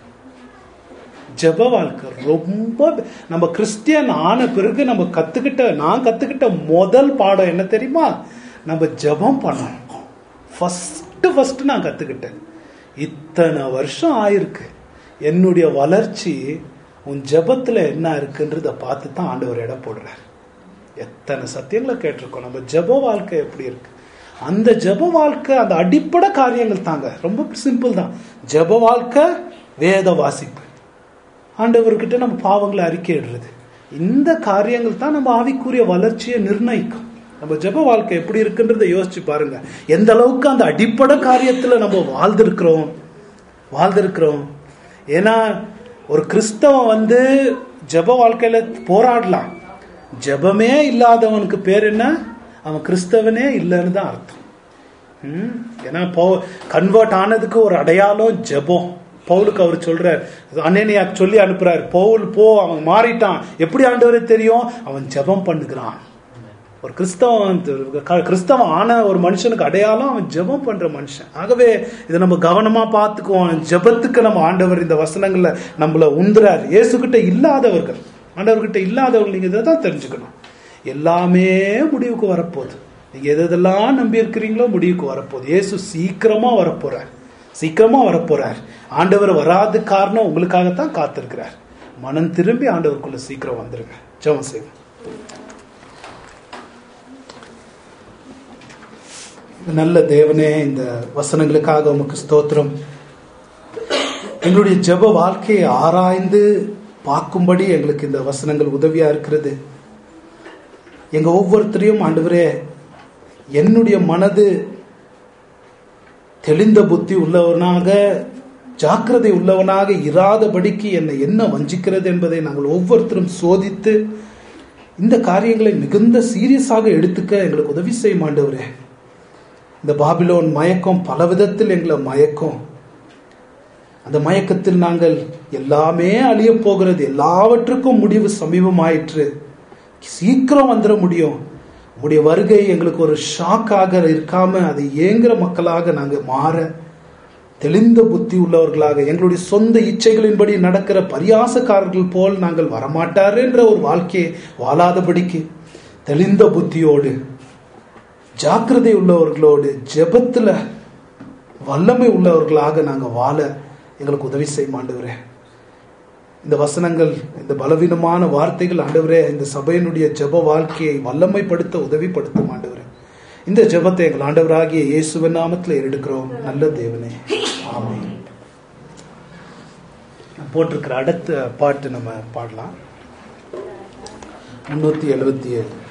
ஜெப வாழ்க்கை ரொம்ப நம்ம கிறிஸ்டியன் ஆன பிறகு நம்ம கத்துக்கிட்ட நான் கத்துக்கிட்ட முதல் பாடம் என்ன தெரியுமா நம்ம ஜெபம் பண்ணணும் ஃபர்ஸ்ட் ஃபர்ஸ்ட் நான் கத்துக்கிட்டேன் இத்தனை வருஷம் ஆயிருக்கு என்னுடைய வளர்ச்சி உன் ஜெபத்துல என்ன இருக்குன்றத பார்த்து தான் ஆண்டவர் இடம் போடுறார் எத்தனை சத்தியங்களை கேட்டிருக்கோம் நம்ம ஜெப வாழ்க்கை எப்படி இருக்கு அந்த ஜெப வாழ்க்கை அந்த அடிப்படை காரியங்கள் தாங்க ரொம்ப சிம்பிள் தான் ஜெப வாழ்க்கை வேத வாசிப்பு ஆண்டவர்கிட்ட நம்ம பாவங்களை அறிக்கையிடுறது இந்த காரியங்கள் தான் நம்ம ஆவிக்குரிய வளர்ச்சியை நிர்ணயிக்கும் நம்ம ஜெப வாழ்க்கை எப்படி இருக்குன்றதை யோசிச்சு பாருங்க எந்த அளவுக்கு அந்த அடிப்படை காரியத்துல நம்ம வாழ்ந்திருக்கிறோம் வாழ்ந்திருக்கிறோம் ஏன்னா ஒரு கிறிஸ்தவன் வந்து ஜெப வாழ்க்கையில போராடலாம் ஜெபமே இல்லாதவனுக்கு பேர் என்ன அவன் கிறிஸ்தவனே இல்லைன்னு தான் அர்த்தம் ம், ஏன்னா போ கன்வெர்ட் ஆனதுக்கு ஒரு அடையாளம் ஜெபம் பவுலுக்கு அவர் சொல்றார் அனேனியா சொல்லி அனுப்புறாரு பவுல் போ அவன் மாறிட்டான் எப்படி ஆண்டவரே தெரியும் அவன் ஜெபம் பண்ணுகிறான் ஒரு கிறிஸ்தவன் க- கிறிஸ்தவன் ஆன ஒரு மனுஷனுக்கு அடையாளம் அவன் ஜெபம் பண்ற மனுஷன் ஆகவே இதை நம்ம கவனமா பார்த்துக்குவோம் ஜெபத்துக்கு நம்ம ஆண்டவர் இந்த வசனங்கள்ல நம்மள உந்துறார் இயேசுகிட்ட இல்லாதவர்கள் ஆண்டவர்கிட்ட இல்லாதவர்கள் நீங்க இதை தான் தெரிஞ்சுக்கணும் எல்லாமே முடிவுக்கு வரப்போகுது நீங்க எது எதெல்லாம் நம்பி இருக்கிறீங்களோ முடிவுக்கு வரப்போகுது இயேசு சீக்கிரமா வரப்போறார் சீக்கிரமா வரப்போறார் ஆண்டவர் வராத காரணம் உங்களுக்காகத்தான் காத்திருக்கிறார் மனம் திரும்பி ஆண்டவருக்குள்ள சீக்கிரம் வந்துருங்க ஜெபம் செய்வோம் நல்ல தேவனே இந்த வசனங்களுக்காக உமக்கு ஸ்தோத்திரம் எங்களுடைய ஜெப வாழ்க்கையை ஆராய்ந்து பார்க்கும்படி எங்களுக்கு இந்த வசனங்கள் உதவியா இருக்கிறது எங்க ஒவ்வொருத்தரையும் ஆண்டவரே என்னுடைய மனது தெளிந்த புத்தி உள்ளவனாக ஜாக்கிரதை உள்ளவனாக இராதபடிக்கு என்னை என்ன வஞ்சிக்கிறது என்பதை நாங்கள் ஒவ்வொருத்தரும் சோதித்து இந்த காரியங்களை மிகுந்த சீரியஸாக எடுத்துக்க எங்களுக்கு உதவி செய்யும் ஆண்டவரே இந்த பாபிலோன் மயக்கம் பல விதத்தில் எங்களை மயக்கம் அந்த மயக்கத்தில் நாங்கள் எல்லாமே அழிய போகிறது எல்லாவற்றுக்கும் முடிவு சமீபமாயிற்று சீக்கிரம் வந்துட முடியும் உங்களுடைய வருகை எங்களுக்கு ஒரு ஷாக்காக இருக்காம அதை ஏங்குற மக்களாக நாங்கள் மாற தெளிந்த புத்தி உள்ளவர்களாக எங்களுடைய சொந்த இச்சைகளின்படி நடக்கிற பரியாசக்காரர்கள் போல் நாங்கள் வரமாட்டார் என்ற ஒரு வாழ்க்கையை வாழாதபடிக்கு தெளிந்த புத்தியோடு ஜாக்கிரதை உள்ளவர்களோடு ஜெபத்துல வல்லமை உள்ளவர்களாக நாங்கள் வாழ எங்களுக்கு உதவி செய்ய ஆண்டவரே இந்த வசனங்கள் இந்த பலவீனமான வார்த்தைகள் ஆண்டவரே இந்த சபையினுடைய ஜெப வாழ்க்கையை வல்லமைப்படுத்த உதவிப்படுத்தும் ஆண்டவரே இந்த ஜெபத்தை எங்கள் ஆண்டவராகிய இயேசுவின் நாமத்தில் எடுக்கிறோம் நல்ல தேவனே ஆமென் போட்டிருக்கிற அடுத்த பாட்டு நம்ம பாடலாம் முன்னூத்தி எழுபத்தி ஏழு